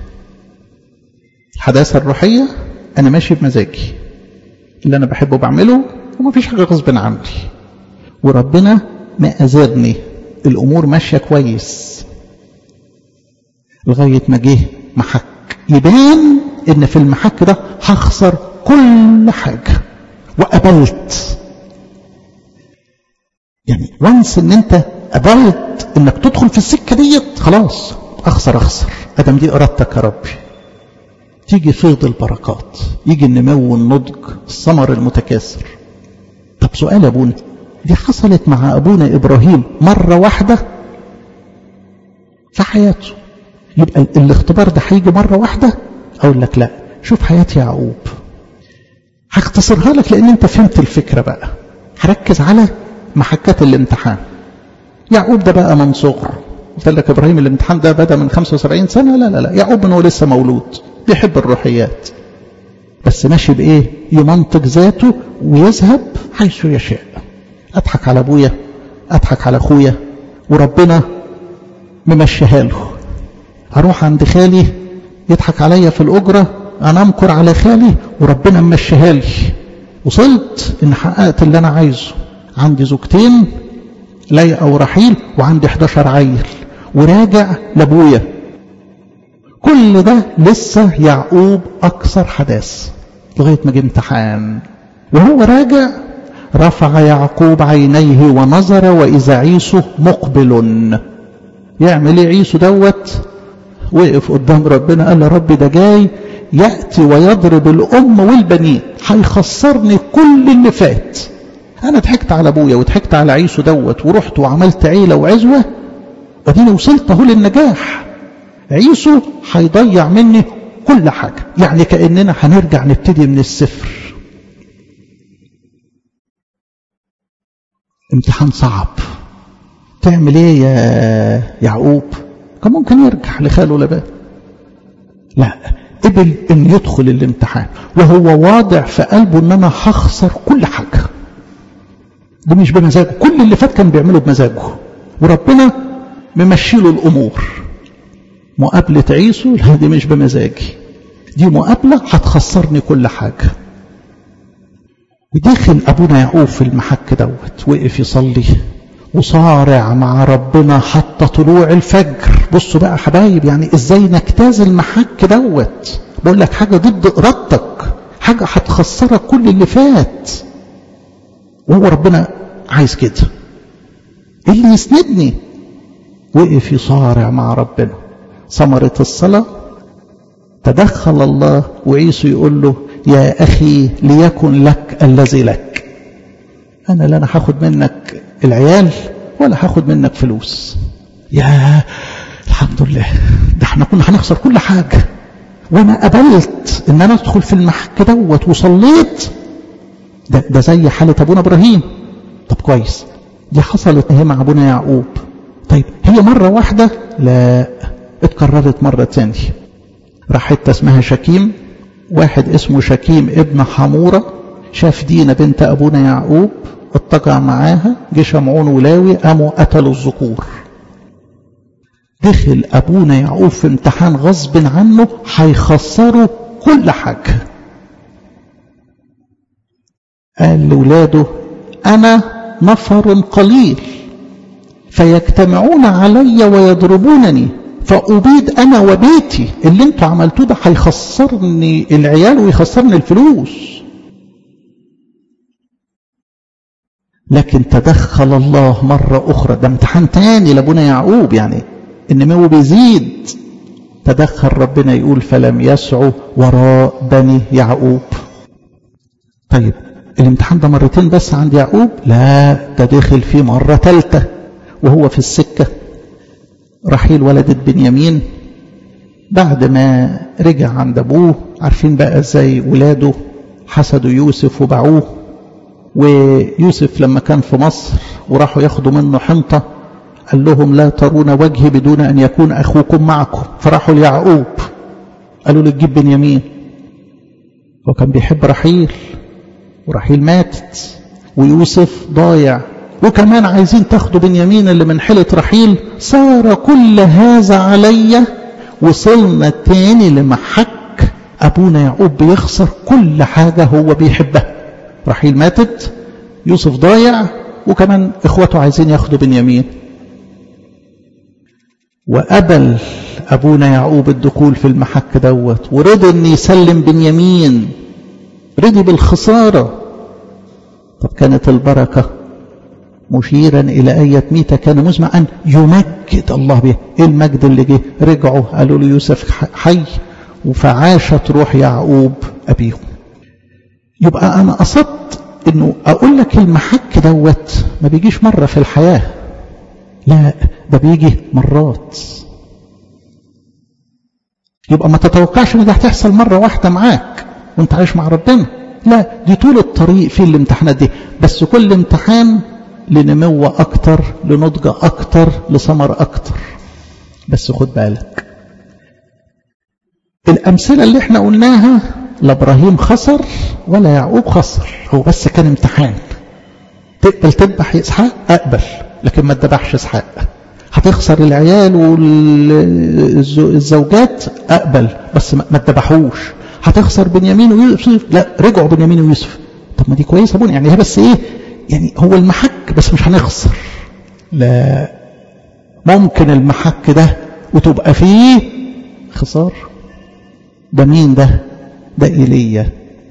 الحداثة الروحية أنا ماشي بمزاجي اللي أنا بحبه بعمله وما فيش حاجة غصب عني وربنا مأذرني الأمور ماشية كويس لغاية ما جه محك يبان إن في المحك ده هخسر كل حاجة وقبلت يعني وانس ان انت قبلت انك تدخل في السكه ديت خلاص اخسر اخسر ادم دي ارادتك يا ربي تيجي فيض البركات يجي النمو والنضج الثمر المتكاثر طب سؤال يا ابونا دي حصلت مع ابونا ابراهيم مره واحده في حياته يبقى الاختبار ده هيجي مره واحده اقول لك لا شوف حياه يعقوب هختصرها لك لان انت فهمت الفكره بقى هركز على محكات الامتحان يعقوب ده بقى من صغره قلت لك ابراهيم الامتحان ده بدا من 75 سنه لا لا لا يعقوب من هو لسه مولود بيحب الروحيات بس ماشي بايه يمنطق ذاته ويذهب حيث يشاء اضحك على ابويا اضحك على اخويا وربنا ممشيها له اروح عند خالي يضحك عليا في الاجره انا امكر على خالي وربنا ممشيها لي وصلت ان حققت اللي انا عايزه عندي زوجتين ليا ورحيل وعندي 11 عيل وراجع لابويا كل ده لسه يعقوب اكثر حداث لغايه ما جه امتحان وهو راجع رفع يعقوب عينيه ونظر واذا عيسو مقبل يعمل ايه عيسو دوت وقف قدام ربنا قال يا رب ده جاي ياتي ويضرب الام والبنين هيخسرني كل اللي فات انا ضحكت على ابويا وضحكت على عيسو دوت ورحت وعملت عيله وعزوه واديني وصلت اهو للنجاح عيسو هيضيع مني كل حاجه يعني كاننا هنرجع نبتدي من الصفر امتحان صعب تعمل ايه يا يعقوب كان ممكن يرجع لخاله لبان لا قبل ان يدخل الامتحان وهو واضع في قلبه ان انا هخسر كل حاجه ده مش بمزاجه كل اللي فات كان بيعمله بمزاجه وربنا ممشي له الامور مقابله عيسو لا دي مش بمزاجي دي مقابله هتخسرني كل حاجه ودخل ابونا يعقوب في المحك دوت وقف يصلي وصارع مع ربنا حتى طلوع الفجر بصوا بقى حبايب يعني ازاي نجتاز المحك دوت بقول لك حاجه ضد ارادتك حاجه هتخسرك كل اللي فات وهو ربنا عايز كده اللي يسندني وقف يصارع مع ربنا ثمرة الصلاة تدخل الله وعيسو يقول له يا أخي ليكن لك الذي لك أنا لا أنا هاخد منك العيال ولا هاخد منك فلوس يا الحمد لله ده احنا كنا هنخسر كل حاجة وانا قبلت ان انا ادخل في المحك دوت وصليت ده, ده زي حالة ابونا ابراهيم طب كويس دي حصلت هي مع ابونا يعقوب طيب هي مرة واحدة لا اتكررت مرة تانية راح حتة اسمها شكيم واحد اسمه شكيم ابن حمورة شاف دينا بنت ابونا يعقوب اتجع معاها جه شمعون ولاوي قاموا قتلوا الذكور دخل ابونا يعقوب في امتحان غصب عنه هيخسروا كل حاجه قال لاولاده انا نفر قليل فيجتمعون علي ويضربونني فأبيد أنا وبيتي اللي انتوا عملتوه ده هيخسرني العيال ويخسرني الفلوس لكن تدخل الله مرة أخرى ده امتحان تاني لابونا يعقوب يعني النمو بيزيد تدخل ربنا يقول فلم يسعوا وراء بني يعقوب طيب الامتحان ده مرتين بس عند يعقوب لا ده دخل فيه مرة ثالثة وهو في السكة رحيل ولدت بنيامين بعد ما رجع عند أبوه عارفين بقى ازاي ولاده حسدوا يوسف وباعوه ويوسف لما كان في مصر وراحوا ياخدوا منه حنطة قال لهم لا ترون وجهي بدون أن يكون أخوكم معكم فراحوا ليعقوب قالوا له تجيب بنيامين هو كان بيحب رحيل ورحيل ماتت ويوسف ضايع وكمان عايزين تاخدوا بنيامين اللي من حلة رحيل صار كل هذا عليا وصلنا تاني لمحك أبونا يعقوب بيخسر كل حاجة هو بيحبها رحيل ماتت يوسف ضايع وكمان إخوته عايزين ياخدوا بنيامين وقبل أبونا يعقوب الدخول في المحك دوت ورضي أن يسلم بنيامين رضي بالخسارة طب كانت البركة مشيرا إلى أية ميتة كان مزمع أن يمجد الله به إيه المجد اللي جه رجعوا قالوا له يوسف حي فعاشت روح يعقوب أبيهم يبقى أنا قصدت أنه أقول لك المحك دوت ما بيجيش مرة في الحياة لا ده بيجي مرات يبقى ما تتوقعش ان ده هتحصل مرة واحدة معاك وانت عايش مع ربنا لا دي طول الطريق في الامتحانات دي بس كل امتحان لنمو اكتر لنضج اكتر لثمر اكتر بس خد بالك الامثله اللي احنا قلناها لا ابراهيم خسر ولا يعقوب خسر هو بس كان امتحان تقبل تذبح اسحاق اقبل لكن ما تذبحش اسحاق هتخسر العيال والزوجات اقبل بس ما تذبحوش هتخسر بنيامين ويوسف لا رجعوا بنيامين ويوسف طب ما دي كويسه بني يعني هي بس ايه يعني هو المحك بس مش هنخسر لا ممكن المحك ده وتبقى فيه خسار ده مين ده ده ايليا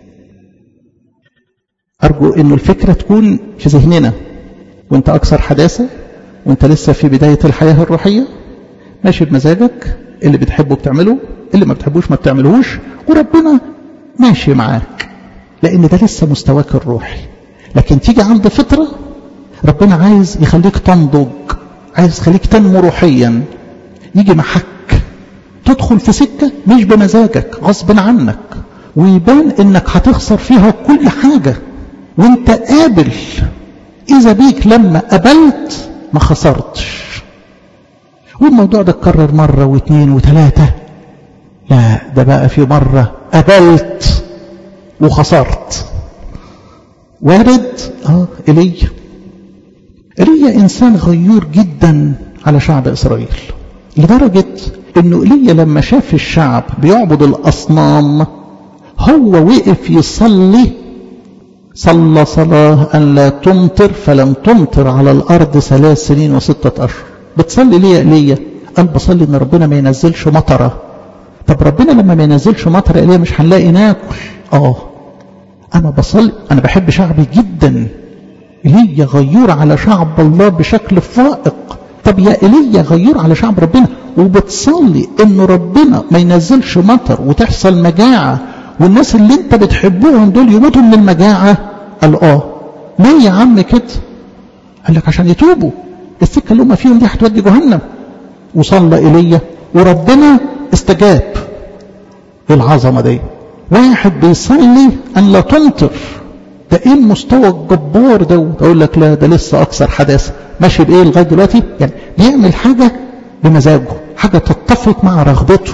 ارجو انه الفكره تكون في ذهننا وانت اكثر حداثه وانت لسه في بدايه الحياه الروحيه ماشي بمزاجك اللي بتحبه بتعمله اللي ما بتحبوش ما بتعملهوش وربنا ماشي معاك لان ده لسه مستواك الروحي لكن تيجي عند فترة ربنا عايز يخليك تنضج عايز يخليك تنمو روحيا يجي محك تدخل في سكة مش بمزاجك غصب عنك ويبان انك هتخسر فيها كل حاجة وانت قابل اذا بيك لما قبلت ما خسرتش والموضوع ده اتكرر مرة واثنين وثلاثة لا ده بقى في مرة قبلت وخسرت وارد اه ايليا ايليا انسان غيور جدا على شعب اسرائيل لدرجة انه ايليا لما شاف الشعب بيعبد الاصنام هو وقف يصلي صلى صلاة أن لا تمطر فلم تمطر على الأرض ثلاث سنين وستة أشهر بتصلي ليه يا إيليا قال بصلي إن ربنا ما ينزلش مطرة طب ربنا لما ما ينزلش مطر إيليا مش هنلاقي ناكل آه أنا بصلي أنا بحب شعبي جدا إيليا غيور على شعب الله بشكل فائق طب يا إيليا غيور على شعب ربنا وبتصلي إن ربنا ما ينزلش مطر وتحصل مجاعة والناس اللي انت بتحبهم دول يموتوا من المجاعة قال اه ليه يا عم كده قال لك عشان يتوبوا السكة اللي هم فيهم دي هتودي جهنم وصلى إيليا وربنا استجاب للعظمة دي واحد بيصلي أن لا تمطر ده ايه المستوى الجبار ده اقول لك لا ده لسه اكثر حداثه ماشي بايه لغايه دلوقتي يعني بيعمل حاجه بمزاجه حاجه تتفق مع رغبته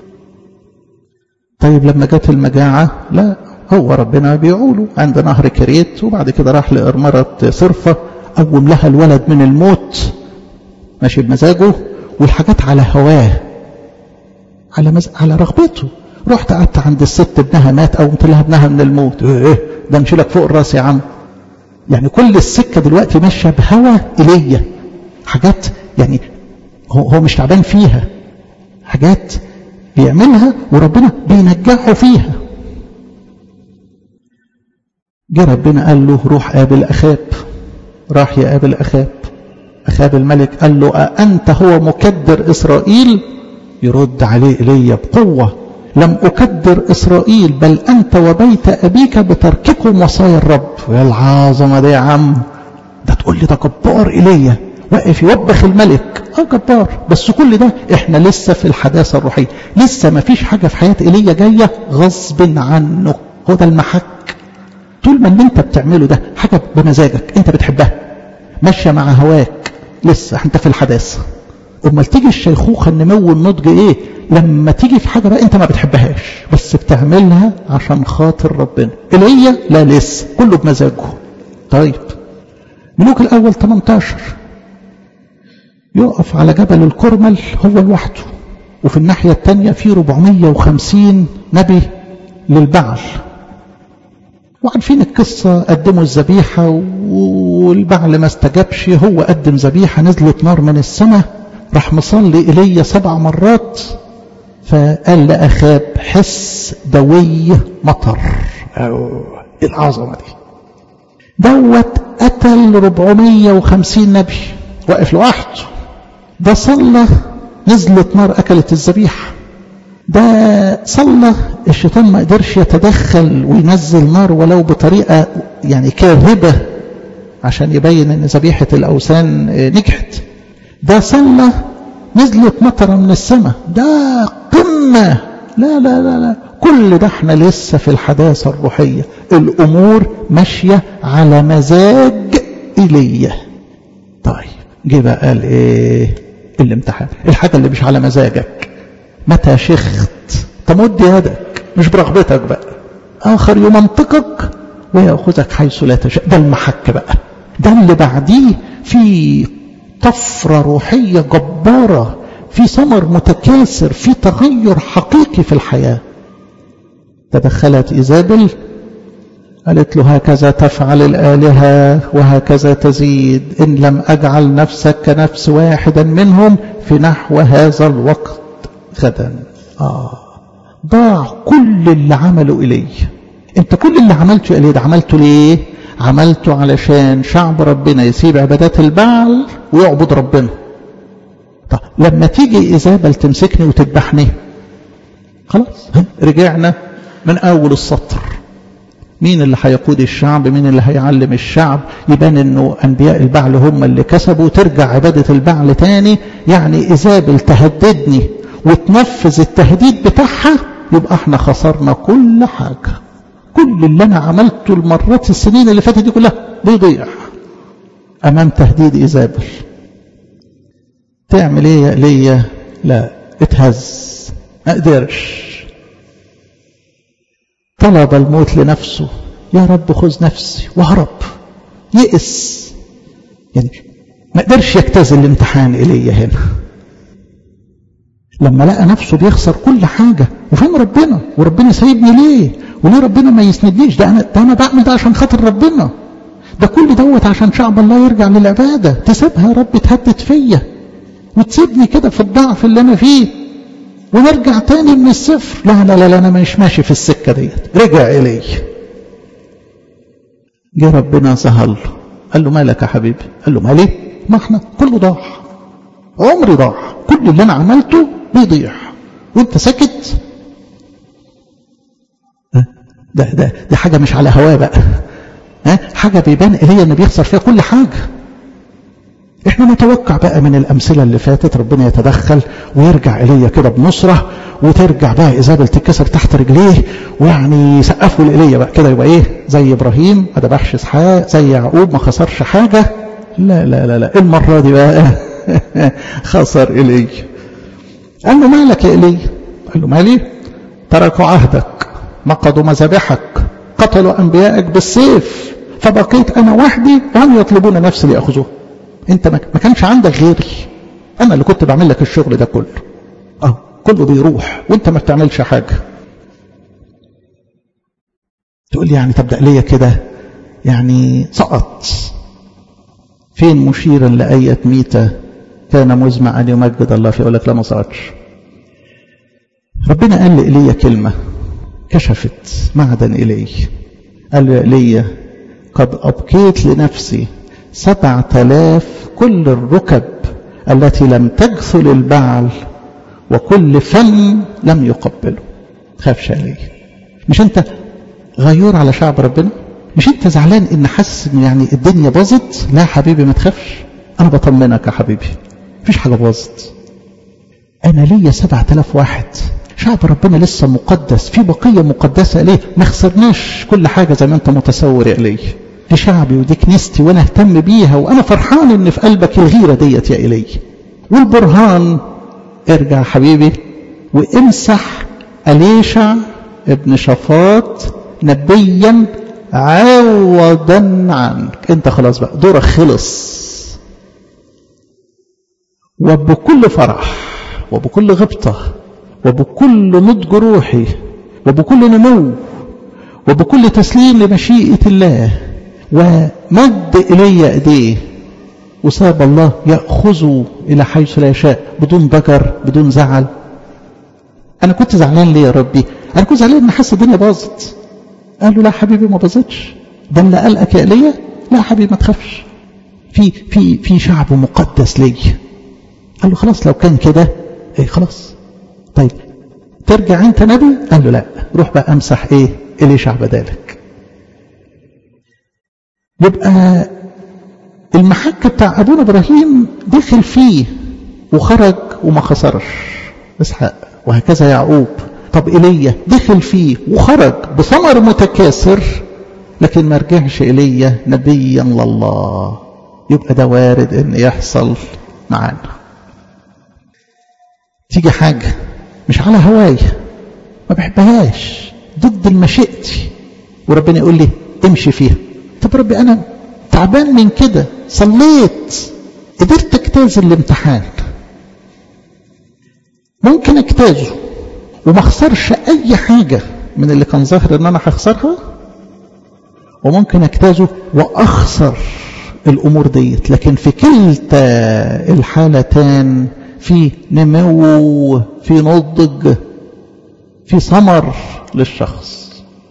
طيب لما جت المجاعة لا هو ربنا بيقوله عند نهر كريت وبعد كده راح لإرمرة صرفة قوم لها الولد من الموت ماشي بمزاجه والحاجات على هواه على مز... على رغبته رحت قعدت عند الست ابنها مات او قلت لها ابنها من الموت ايه ده نشيلك فوق الراس يا عم يعني كل السكة دلوقتي ماشية بهوى إيليا حاجات يعني هو, هو مش تعبان فيها حاجات بيعملها وربنا بينجحه فيها جه ربنا قال له روح قابل أخاب راح يقابل أخاب أخاب الملك قال له أأنت هو مكدر إسرائيل يرد عليه إلي بقوة لم أكدر إسرائيل بل أنت وبيت أبيك بترككم وصايا الرب يا العظمة دي يا عم ده تقول لي ده جبار إلي واقف يوبخ الملك اه جبار بس كل ده احنا لسه في الحداثة الروحية لسه ما فيش حاجة في حياة إيليا جاية غصب عنه هو ده المحك طول ما اللي انت بتعمله ده حاجة بمزاجك انت بتحبها ماشية مع هواك لسه انت في الحداثة امال تيجي الشيخوخة النمو النضج ايه لما تيجي في حاجة بقى انت ما بتحبهاش بس بتعملها عشان خاطر ربنا إيليا لا لسه كله بمزاجه طيب ملوك الأول 18 يقف على جبل الكرمل هو لوحده وفي الناحية التانية في 450 نبي للبعل وعارفين القصة قدموا الذبيحة والبعل ما استجابش هو قدم ذبيحة نزلت نار من السماء راح مصلي إلي سبع مرات فقال لأخاب حس دوي مطر أوه. العظمة دي دوت قتل 450 نبي واقف لوحده ده صلى نزلت نار أكلت الذبيحة ده صلى الشيطان ما قدرش يتدخل وينزل نار ولو بطريقة يعني كاذبة عشان يبين ان ذبيحة الأوثان نجحت ده صلى نزلت مطرة من السماء ده قمة لا لا لا لا كل ده احنا لسه في الحداثة الروحية الأمور ماشية على مزاج إيليا طيب جه بقى قال ايه الامتحان الحاجة اللي مش على مزاجك متى شخت تمد يدك مش برغبتك بقى آخر يمنطقك ويأخذك حيث لا تشاء ده المحك بقى ده اللي بعديه في طفرة روحية جبارة في ثمر متكاثر في تغير حقيقي في الحياة تدخلت إيزابل قالت له هكذا تفعل الآلهة وهكذا تزيد إن لم أجعل نفسك كنفس واحدا منهم في نحو هذا الوقت غدا آه ضاع كل اللي عمله إليه انت كل اللي عملته إليه ده عملته ليه عملته علشان شعب ربنا يسيب عبادات البعل ويعبد ربنا طب لما تيجي إيزابل تمسكني وتذبحني خلاص رجعنا من أول السطر مين اللي هيقود الشعب مين اللي هيعلم الشعب يبان انه انبياء البعل هم اللي كسبوا ترجع عبادة البعل تاني يعني ايزابل تهددني وتنفذ التهديد بتاعها يبقى احنا خسرنا كل حاجة كل اللي انا عملته المرات السنين اللي فاتت دي كلها بيضيع امام تهديد ايزابل تعمل ايه يا ليا لا اتهز ما قدرش طلب الموت لنفسه يا رب خذ نفسي وهرب يئس يعني ما قدرش يجتاز الامتحان إلي هنا لما لقى نفسه بيخسر كل حاجة وفين ربنا وربنا سايبني ليه وليه ربنا ما يسندنيش ده أنا, ده أنا بعمل ده عشان خاطر ربنا ده كل دوت عشان شعب الله يرجع للعبادة تسيبها يا رب تهدد فيا وتسيبني كده في الضعف اللي أنا فيه ونرجع تاني من الصفر لا لا لا انا مش ماشي في السكه ديت رجع الي جه ربنا ظهر له قال له مالك يا حبيبي قال له مالي ما احنا كله ضاع عمري ضاع كل اللي انا عملته بيضيع وانت ساكت ده ده دي حاجه مش على هواه بقى ها حاجه بيبان هي انه بيخسر فيها كل حاجه احنا نتوقع بقى من الامثله اللي فاتت ربنا يتدخل ويرجع ايليا كده بنصره وترجع بقى ايزابل تتكسر تحت رجليه ويعني يسقفوا لايليا بقى كده يبقى ايه زي ابراهيم ما ذبحش اسحاق زي يعقوب ما خسرش حاجه لا لا لا لا المره دي بقى خسر ايليا قال له مالك يا ايليا قال له مالي تركوا عهدك نقضوا مذابحك قتلوا انبيائك بالسيف فبقيت انا وحدي وهم يطلبون نفسي لياخذوه انت ما كانش عندك غيري انا اللي كنت بعمل لك الشغل ده كله اه كله بيروح وانت ما بتعملش حاجه تقول لي يعني طب ده ليا كده يعني سقط فين مشيرا لأية ميتة كان مزمع أن يمجد الله في يقول لك لا ما سقطش ربنا قال لإيليا كلمة كشفت معدن إلي قال له إيليا قد أبقيت لنفسي سبعة آلاف كل الركب التي لم تجثل البعل وكل فم لم يقبله خافش عليه مش انت غيور على شعب ربنا مش انت زعلان ان حاسس ان يعني الدنيا باظت لا حبيبي ما تخافش انا بطمنك يا حبيبي مفيش حاجه باظت انا ليا سبعة آلاف واحد شعب ربنا لسه مقدس في بقيه مقدسه ليه ما خسرناش كل حاجه زي ما انت متصور يا الي دي شعبي ودي كنيستي وانا اهتم بيها وانا فرحان ان في قلبك الغيره ديت يا الي والبرهان ارجع حبيبي وامسح اليشع ابن شفاط نبيا عوضا عنك انت خلاص بقى دورك خلص وبكل فرح وبكل غبطة وبكل نضج روحي وبكل نمو وبكل تسليم لمشيئة الله ومد إلي أيديه وساب الله يأخذه إلى حيث لا يشاء بدون ضجر بدون زعل أنا كنت زعلان ليه يا ربي أنا كنت زعلان إن حاسس الدنيا باظت قال له لا حبيبي ما باظتش ده اللي قلقك يا إيليا لا حبيبي ما تخافش في في في شعب مقدس لي قال له خلاص لو كان كده ايه خلاص طيب ترجع انت نبي قال له لا روح بقى امسح ايه إليشع بدالك يبقى المحك بتاع ابونا ابراهيم دخل فيه وخرج وما خسرش اسحاق وهكذا يعقوب طب ايليا دخل فيه وخرج بثمر متكاثر لكن ما رجعش ايليا نبيا لله يبقى ده وارد ان يحصل معانا تيجي حاجه مش على هواي ما بحبهاش ضد مشيئتي وربنا يقول لي امشي فيها طب ربي انا تعبان من كده صليت قدرت اجتاز الامتحان ممكن اجتازه وما اخسرش اي حاجة من اللي كان ظاهر ان انا هخسرها وممكن اجتازه واخسر الامور ديت لكن في كلتا الحالتان في نمو في نضج في ثمر للشخص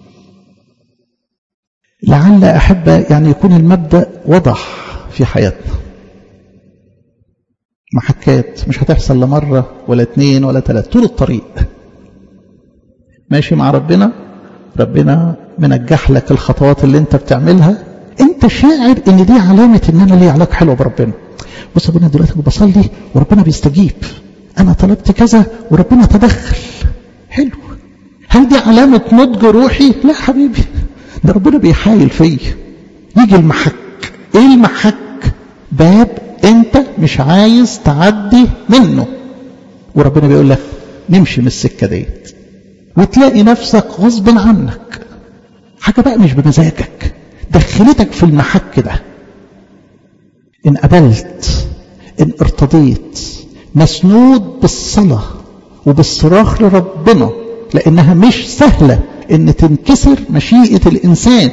لعل أحبة يعني يكون المبدأ وضح في حياتنا محكات مش هتحصل لمرة ولا اتنين ولا تلاتة طول الطريق ماشي مع ربنا ربنا منجح لك الخطوات اللي انت بتعملها انت شاعر ان دي علامة ان انا لي علاقة حلوة بربنا بص ابونا دلوقتي بصلي وربنا بيستجيب انا طلبت كذا وربنا تدخل حلو هل دي علامة نضج روحي لا حبيبي ده ربنا بيحايل فيا يجي المحك ايه المحك باب انت مش عايز تعدي منه وربنا بيقول لك نمشي من السكة ديت وتلاقي نفسك غصب عنك حاجة بقى مش بمزاجك دخلتك في المحك ده إن قبلت إن ارتضيت مسنود بالصلاة وبالصراخ لربنا لأنها مش سهلة إن تنكسر مشيئة الإنسان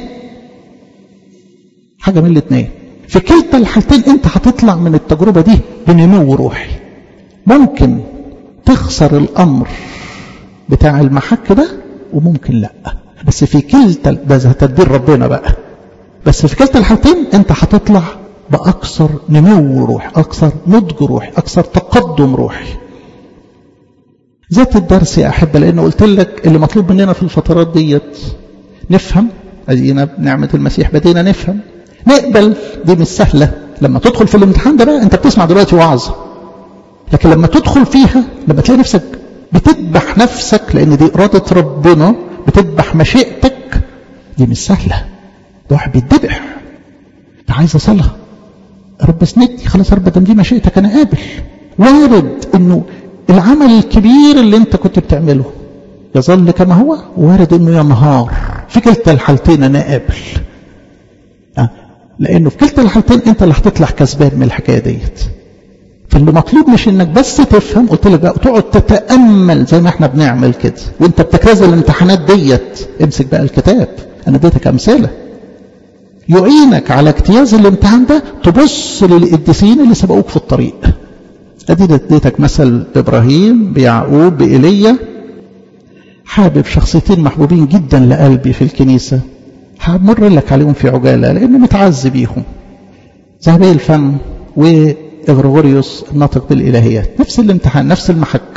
حاجة من الاثنين في كلتا الحالتين أنت هتطلع من التجربة دي بنمو روحي ممكن تخسر الأمر بتاع المحك ده وممكن لا بس في كلتا ده تدبير ربنا بقى بس في كلتا الحالتين انت هتطلع بأكثر نمو روح أكثر نضج روحي أكثر تقدم روحي ذات الدرس يا أحبة لأن قلت لك اللي مطلوب مننا في الفترات ديت نفهم أدينا بنعمة المسيح بدينا نفهم نقبل دي مش سهلة لما تدخل في الامتحان ده بقى أنت بتسمع دلوقتي وعظة لكن لما تدخل فيها لما تلاقي نفسك بتذبح نفسك لأن دي إرادة ربنا بتذبح مشيئتك دي مش سهلة ده واحد بيتذبح ده عايز صلاة رب اسندني خلاص يا رب ده دي مشيئتك أنا قابل وارد إنه العمل الكبير اللي أنت كنت بتعمله يظل كما هو وارد إنه ينهار في كلتا الحالتين أنا قابل أه. لأنه في كلتا الحالتين أنت اللي هتطلع كسبان من الحكاية ديت فاللي مطلوب مش انك بس تفهم قلت لك بقى تقعد تتامل زي ما احنا بنعمل كده وانت بتجتاز الامتحانات ديت امسك بقى الكتاب انا اديتك امثله يعينك على اجتياز الامتحان ده تبص للقديسين اللي سبقوك في الطريق ادي اديتك مثل بابراهيم بيعقوب بايليا حابب شخصيتين محبوبين جدا لقلبي في الكنيسه همر لك عليهم في عجاله لان متعزي بيهم ذهبي الفم واغريغوريوس الناطق بالالهيات نفس الامتحان نفس المحك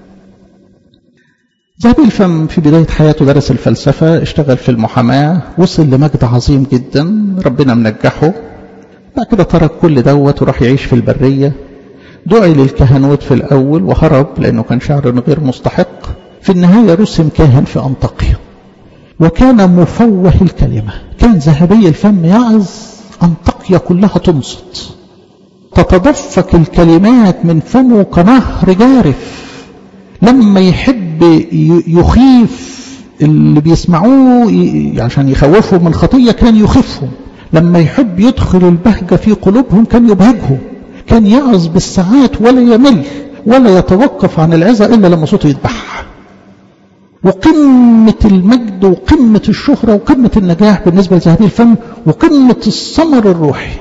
ذهبي الفم في بداية حياته درس الفلسفة اشتغل في المحاماة وصل لمجد عظيم جدا ربنا منجحه بعد كده ترك كل دوت وراح يعيش في البرية دعي للكهنوت في الأول وهرب لأنه كان شعر غير مستحق في النهاية رسم كاهن في أنطاكيا وكان مفوه الكلمة كان ذهبي الفم يعظ أنطاكيا كلها تنصت تتدفق الكلمات من فمه كنهر جارف لما يحب يخيف اللي بيسمعوه عشان يخوفهم من الخطية كان يخيفهم لما يحب يدخل البهجة في قلوبهم كان يبهجهم كان يعظ بالساعات ولا يمل ولا يتوقف عن العظة إلا لما صوته يذبح وقمة المجد وقمة الشهرة وقمة النجاح بالنسبة لذهبي الفم وقمة الثمر الروحي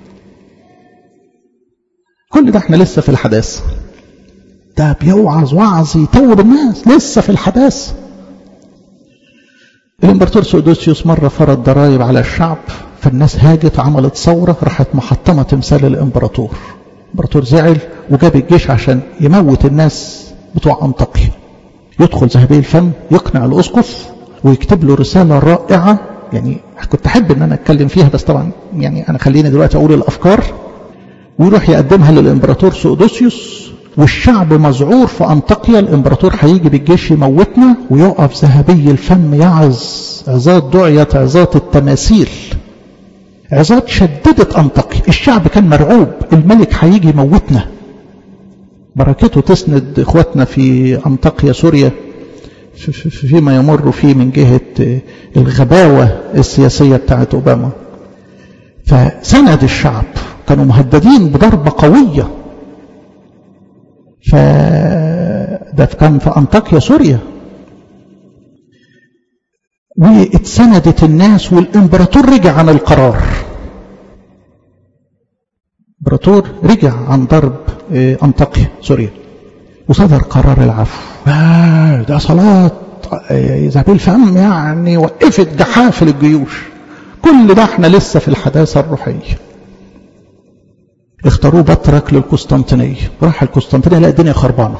كل ده احنا لسه في الحداثة ده بيوعظ وعظ يتوب الناس لسه في الحداثة الامبراطور سودوسيوس مرة فرض ضرائب على الشعب فالناس هاجت عملت ثورة راحت محطمة تمثال الامبراطور الامبراطور زعل وجاب الجيش عشان يموت الناس بتوع أنطاكيا يدخل ذهبي الفم يقنع الأسقف ويكتب له رسالة رائعة يعني كنت أحب إن أنا أتكلم فيها بس طبعا يعني أنا خليني دلوقتي أقول الأفكار ويروح يقدمها للإمبراطور سودوسيوس والشعب مذعور في أنطاكيا الإمبراطور هيجي بالجيش يموتنا ويقف ذهبي الفم يعظ عظات دعية عظات التماثيل عظات شددت أنطاكيا الشعب كان مرعوب الملك هيجي يموتنا بركته تسند إخواتنا في أنطاكيا سوريا فيما يمر فيه من جهة الغباوة السياسية بتاعت أوباما فسند الشعب كانوا مهددين بضربة قوية فده كان في أنطاكيا سوريا واتسندت الناس والإمبراطور رجع عن القرار الإمبراطور رجع عن ضرب أنطاكيا سوريا وصدر قرار العفو آه ده صلاة زابيل الفم يعني وقفت جحافل الجيوش كل ده احنا لسه في الحداثة الروحية اختاروه بطرك للقسطنطينية راح القسطنطينية لقى الدنيا خربانة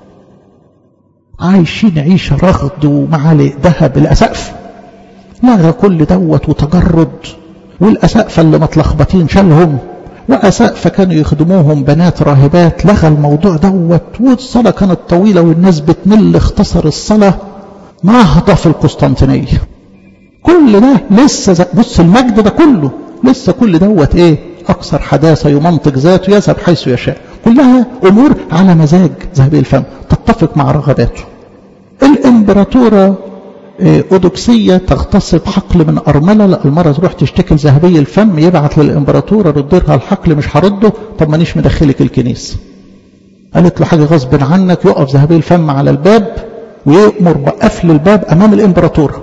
عايشين عيشة رغد ومعالق ذهب الأسقف لغى كل دوت وتجرد والأسقفة اللي متلخبطين شالهم وأسقفة كانوا يخدموهم بنات راهبات لغى الموضوع دوت والصلاة كانت طويلة والناس بتمل اختصر الصلاة نهضة في القسطنطينية كل ده لسه بص المجد ده كله لسه كل دوت ايه أكثر حداثة يمنطق ذاته يذهب حيث يشاء كلها أمور على مزاج ذهبي الفم تتفق مع رغباته الإمبراطورة أودوكسية تغتصب حقل من أرملة لا المرة تروح تشتكي لذهبي الفم يبعت للإمبراطورة ردرها الحقل مش هرده طب مانيش مدخلك الكنيسة قالت له حاجة غصب عنك يقف ذهبي الفم على الباب ويأمر بقفل الباب أمام الإمبراطورة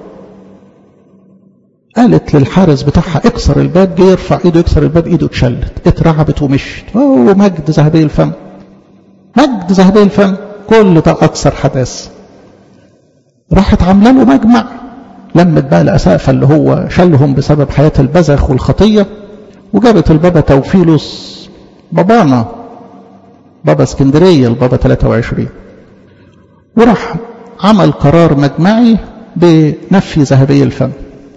قالت للحارس بتاعها اكسر الباب جه يرفع ايده يكسر الباب ايده اتشلت اترعبت ومشت اوه مجد ذهبي الفم مجد ذهبي الفم كل ده اكثر حداثه راحت عامله له مجمع لمت بقى الاسقفه اللي هو شلهم بسبب حياه البذخ والخطيه وجابت البابا توفيلوس بابانا بابا اسكندريه البابا 23 وراح عمل قرار مجمعي بنفي ذهبي الفم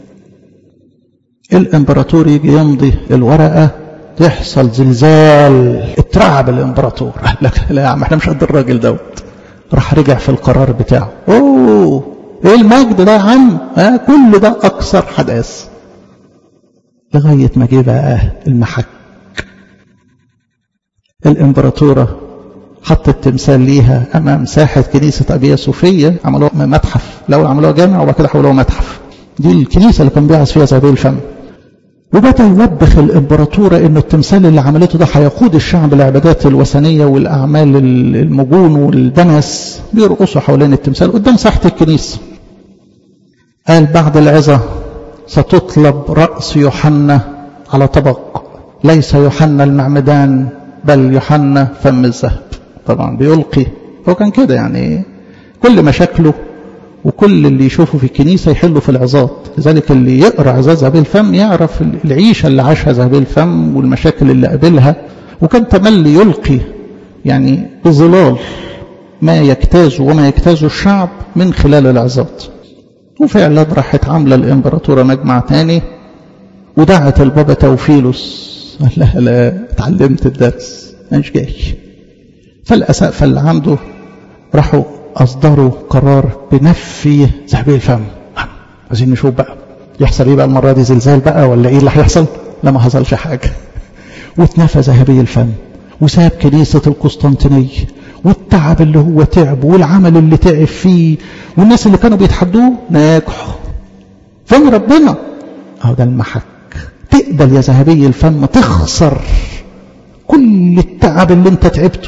الامبراطور يجي يمضي الورقه تحصل زلزال اترعب الامبراطور قال لك لا يا عم احنا مش قد الراجل دوت راح رجع في القرار بتاعه اوه ايه المجد ده يا عم اه كل ده اكثر حداث لغايه ما جه بقى المحك الامبراطوره حطت تمثال ليها امام ساحه كنيسه ابيا صوفيه عملوها متحف الاول عملوها جامع وبعد كده حولوها متحف دي الكنيسه اللي كان بيعظ فيها زبيب الفم وبدا يوبخ الامبراطوره انه التمثال اللي عملته ده هيقود الشعب العبادات الوثنيه والاعمال المجون والدنس بيرقصوا حوالين التمثال قدام ساحه الكنيسه قال بعد العظه ستطلب رأس يوحنا على طبق ليس يوحنا المعمدان بل يوحنا فم الذهب طبعا بيلقي هو كان كده يعني كل مشاكله وكل اللي يشوفه في الكنيسة يحله في العظات لذلك اللي يقرأ عظات ذهبي الفم يعرف العيشة اللي عاشها ذهبي الفم والمشاكل اللي قابلها وكان تملي يلقي يعني بظلال ما يجتازه وما يجتازه الشعب من خلال العظات وفعلا راحت عاملة الإمبراطورة مجمع تاني ودعت البابا توفيلوس قال لها لا اتعلمت الدرس مش جاي فالأسقف اللي عنده راحوا أصدروا قرار بنفي ذهبي الفم عايزين نشوف بقى يحصل ايه بقى المرة دي زلزال بقى ولا ايه اللي هيحصل لا ما حصلش حاجة واتنفى ذهبي الفم وساب كنيسة القسطنطينية والتعب اللي هو تعب والعمل اللي تعب فيه والناس اللي كانوا بيتحدوه ناجحوا فين ربنا اهو ده المحك تقبل يا ذهبي الفم تخسر كل التعب اللي انت تعبته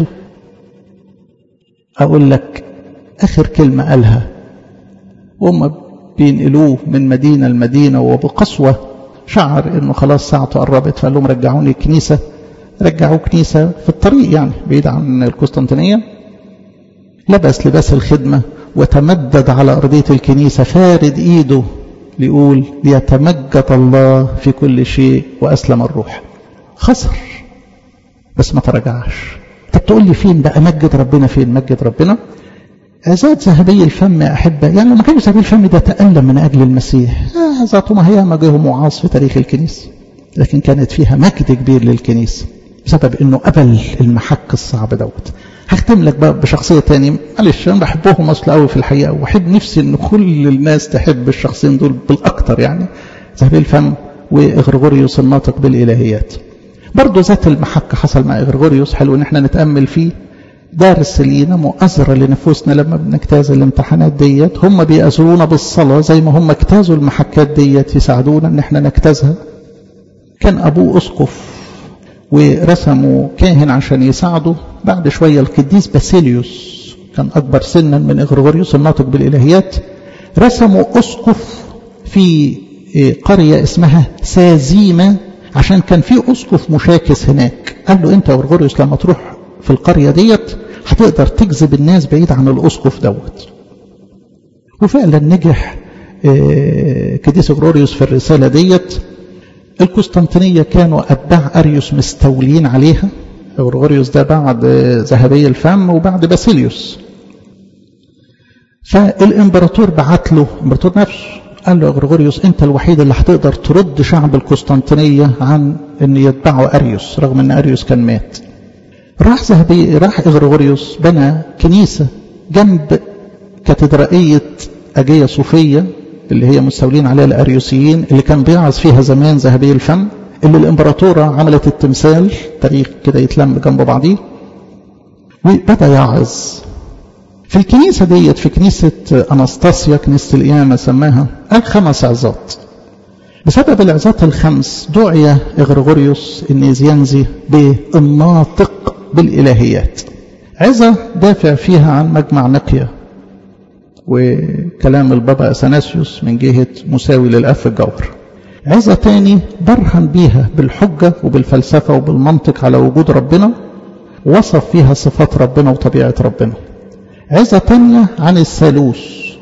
اقول لك اخر كلمة قالها وهم بينقلوه من مدينة لمدينة وبقسوة شعر انه خلاص ساعته قربت فقال لهم رجعوني الكنيسة رجعوه كنيسة في الطريق يعني بعيد عن القسطنطينية لبس لباس الخدمة وتمدد على أرضية الكنيسة فارد إيده ليقول ليتمجد الله في كل شيء وأسلم الروح خسر بس ما ترجعش طب تقول لي فين بقى مجد ربنا فين مجد ربنا عزات ذهبي الفم يا أحبة يعني لما كان ذهبي الفم ده تألم من أجل المسيح عزاته ما هي ما جه معاص في تاريخ الكنيسة لكن كانت فيها مجد كبير للكنيسة بسبب انه قبل المحك الصعب دوت هختم لك بقى بشخصيه تاني معلش انا بحبهم اصل قوي في الحقيقه واحب نفسي ان كل الناس تحب الشخصين دول بالاكثر يعني ذهبي الفم واغريغوريوس الناطق بالالهيات برضه ذات المحك حصل مع اغريغوريوس حلو ان احنا نتامل فيه دارس لينا مؤازرة لنفوسنا لما بنجتاز الامتحانات ديت هم بيأزرونا بالصلاة زي ما هم اجتازوا المحكات ديت يساعدونا ان احنا نجتازها كان أبوه أسقف ورسموا كاهن عشان يساعده بعد شوية القديس باسيليوس كان أكبر سنا من إغريغوريوس الناطق بالإلهيات رسموا أسقف في قرية اسمها سازيمة عشان كان في أسقف مشاكس هناك قال له أنت يا إغريغوريوس لما تروح في القرية ديت هتقدر تجذب الناس بعيد عن الأسقف دوت وفعلا نجح قديس إغريغوريوس في الرسالة ديت القسطنطينية كانوا أتباع أريوس مستولين عليها غرغوريوس ده بعد ذهبي الفم وبعد باسيليوس فالإمبراطور بعت له الإمبراطور نفسه قال له غرغوريوس أنت الوحيد اللي هتقدر ترد شعب القسطنطينية عن أن يتبعوا أريوس رغم أن أريوس كان مات راح ذهبي راح إغريغوريوس بنى كنيسة جنب كاتدرائية أجية صوفية اللي هي مستولين عليها الأريوسيين اللي كان بيعظ فيها زمان ذهبي الفم اللي الإمبراطورة عملت التمثال تاريخ كده يتلم جنب بعضيه وبدأ يعظ في الكنيسة ديت في كنيسة أناستاسيا كنيسة القيامة سماها قال خمس عظات بسبب العظات الخمس دعي إغريغوريوس النيزيانزي بالناطق بالإلهيات عظة دافع فيها عن مجمع نقية وكلام البابا أثناسيوس من جهة مساوي للأف الجوهر عظة تاني برهن بيها بالحجة وبالفلسفة وبالمنطق على وجود ربنا وصف فيها صفات ربنا وطبيعة ربنا عظة تانية عن الثالوث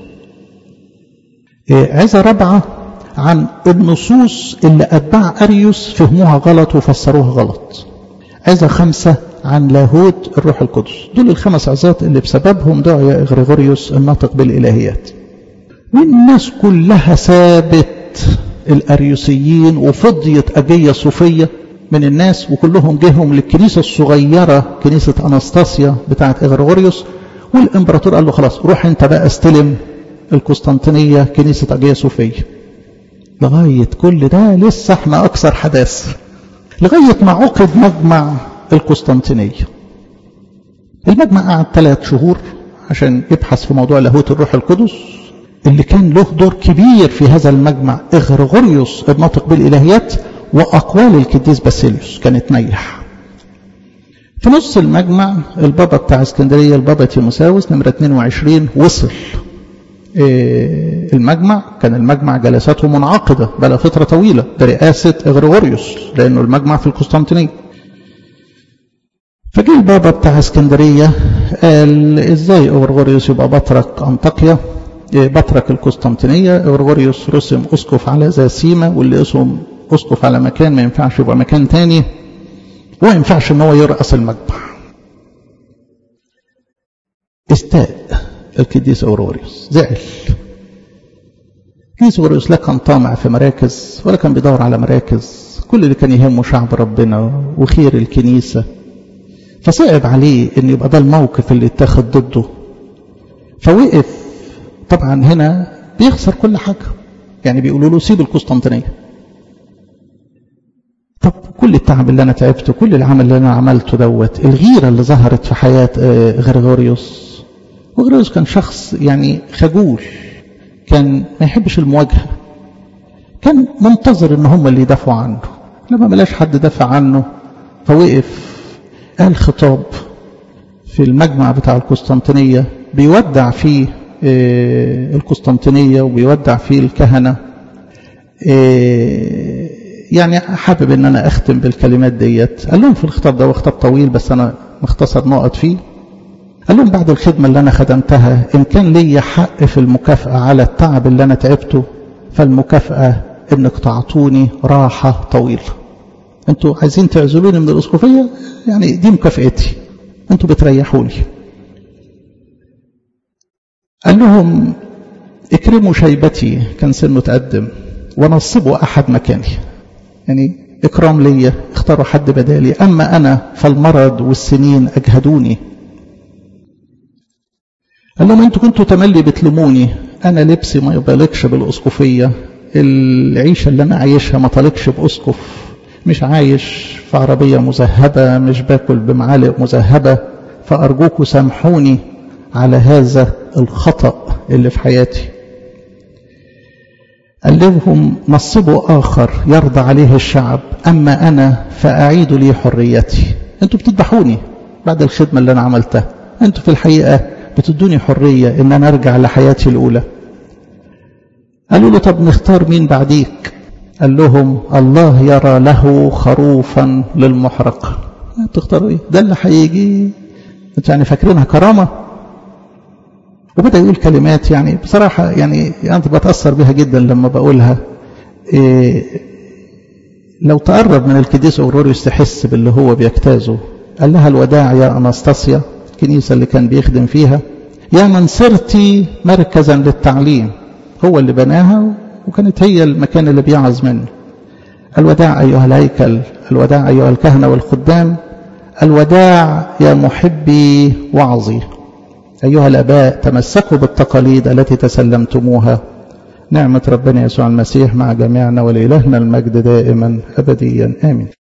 عظة رابعة عن النصوص اللي أتباع أريوس فهموها غلط وفسروها غلط عظة خمسة عن لاهوت الروح القدس دول الخمس عظات اللي بسببهم دعي إغريغوريوس الناطق بالإلهيات والناس كلها سابت الأريوسيين وفضيت أجية صوفية من الناس وكلهم جيهم للكنيسة الصغيرة كنيسة أناستاسيا بتاعت إغريغوريوس والإمبراطور قال له خلاص روح أنت بقى استلم القسطنطينية كنيسة أجية صوفية لغاية كل ده لسه احنا أكثر حداثة لغاية ما عقد مجمع القسطنطينية المجمع قعد ثلاث شهور عشان يبحث في موضوع لاهوت الروح القدس اللي كان له دور كبير في هذا المجمع إغريغوريوس الناطق بالإلهيات وأقوال القديس باسيليوس كانت نيح في نص المجمع البابا بتاع اسكندرية البابا تيموساوس نمرة 22 وصل المجمع كان المجمع جلساته منعقدة بقى فترة طويلة برئاسة إغريغوريوس لأنه المجمع في القسطنطينية فجه البابا بتاع اسكندرية قال ازاي إغريغوريوس يبقى بطرك أنطاكيا بطرك القسطنطينية إغريغوريوس رسم أسقف على ذا سيما واللي اسم أسقف على مكان ما ينفعش يبقى مكان تاني وما ينفعش ان هو يرأس المجمع استاء القديس أوروريوس زعل القديس أوروريوس لا كان طامع في مراكز ولا كان بيدور على مراكز كل اللي كان يهمه شعب ربنا وخير الكنيسة فصعب عليه ان يبقى ده الموقف اللي اتخذ ضده فوقف طبعا هنا بيخسر كل حاجة يعني بيقولوا له سيب القسطنطينية طب كل التعب اللي انا تعبته كل العمل اللي انا عملته دوت الغيرة اللي ظهرت في حياة غريغوريوس وغريغوريوس كان شخص يعني خجول كان ما يحبش المواجهة كان منتظر ان هم اللي يدافعوا عنه لما ملاش حد دافع عنه فوقف قال خطاب في المجمع بتاع القسطنطينية بيودع فيه القسطنطينية وبيودع فيه الكهنة يعني حابب ان انا اختم بالكلمات ديت قال لهم في الخطاب ده وخطاب طويل بس انا مختصر نقط فيه قال لهم بعد الخدمة اللي انا خدمتها ان كان لي حق في المكافأة على التعب اللي انا تعبته فالمكافأة انك تعطوني راحة طويلة انتوا عايزين تعزلوني من الاسقفية يعني دي مكافئتي انتوا بتريحوني قال لهم اكرموا شيبتي كان سنه تقدم ونصبوا احد مكاني يعني اكرام ليا اختاروا حد بدالي اما انا فالمرض والسنين اجهدوني قال لهم انتوا كنتوا تملي بتلموني انا لبسي ما يبالغش بالاسقفيه العيشه اللي انا عايشها ما طالقش باسقف مش عايش في عربيه مذهبه مش باكل بمعالق مذهبه فارجوكوا سامحوني على هذا الخطا اللي في حياتي قال لهم نصبوا آخر يرضى عليه الشعب أما أنا فأعيد لي حريتي أنتوا بتذبحوني بعد الخدمة اللي أنا عملتها أنتوا في الحقيقة بتدوني حرية إن أنا أرجع لحياتي الأولى قالوا له طب نختار مين بعديك قال لهم الله يرى له خروفا للمحرقة تختاروا ايه ده اللي هيجي انتوا يعني فاكرينها كرامه وبدأ يقول كلمات يعني بصراحة يعني أنا بتأثر بها جدا لما بقولها إيه لو تقرب من القديس أوروريوس تحس باللي هو بيجتازه قال لها الوداع يا أناستاسيا الكنيسة اللي كان بيخدم فيها يا من صرتي مركزا للتعليم هو اللي بناها وكانت هي المكان اللي بيعظ منه الوداع أيها الهيكل الوداع أيها الكهنة والخدام الوداع يا محبي وعظي أيها الأباء تمسكوا بالتقاليد التي تسلمتموها نعمة ربنا يسوع المسيح مع جميعنا ولإلهنا المجد دائما أبديا آمين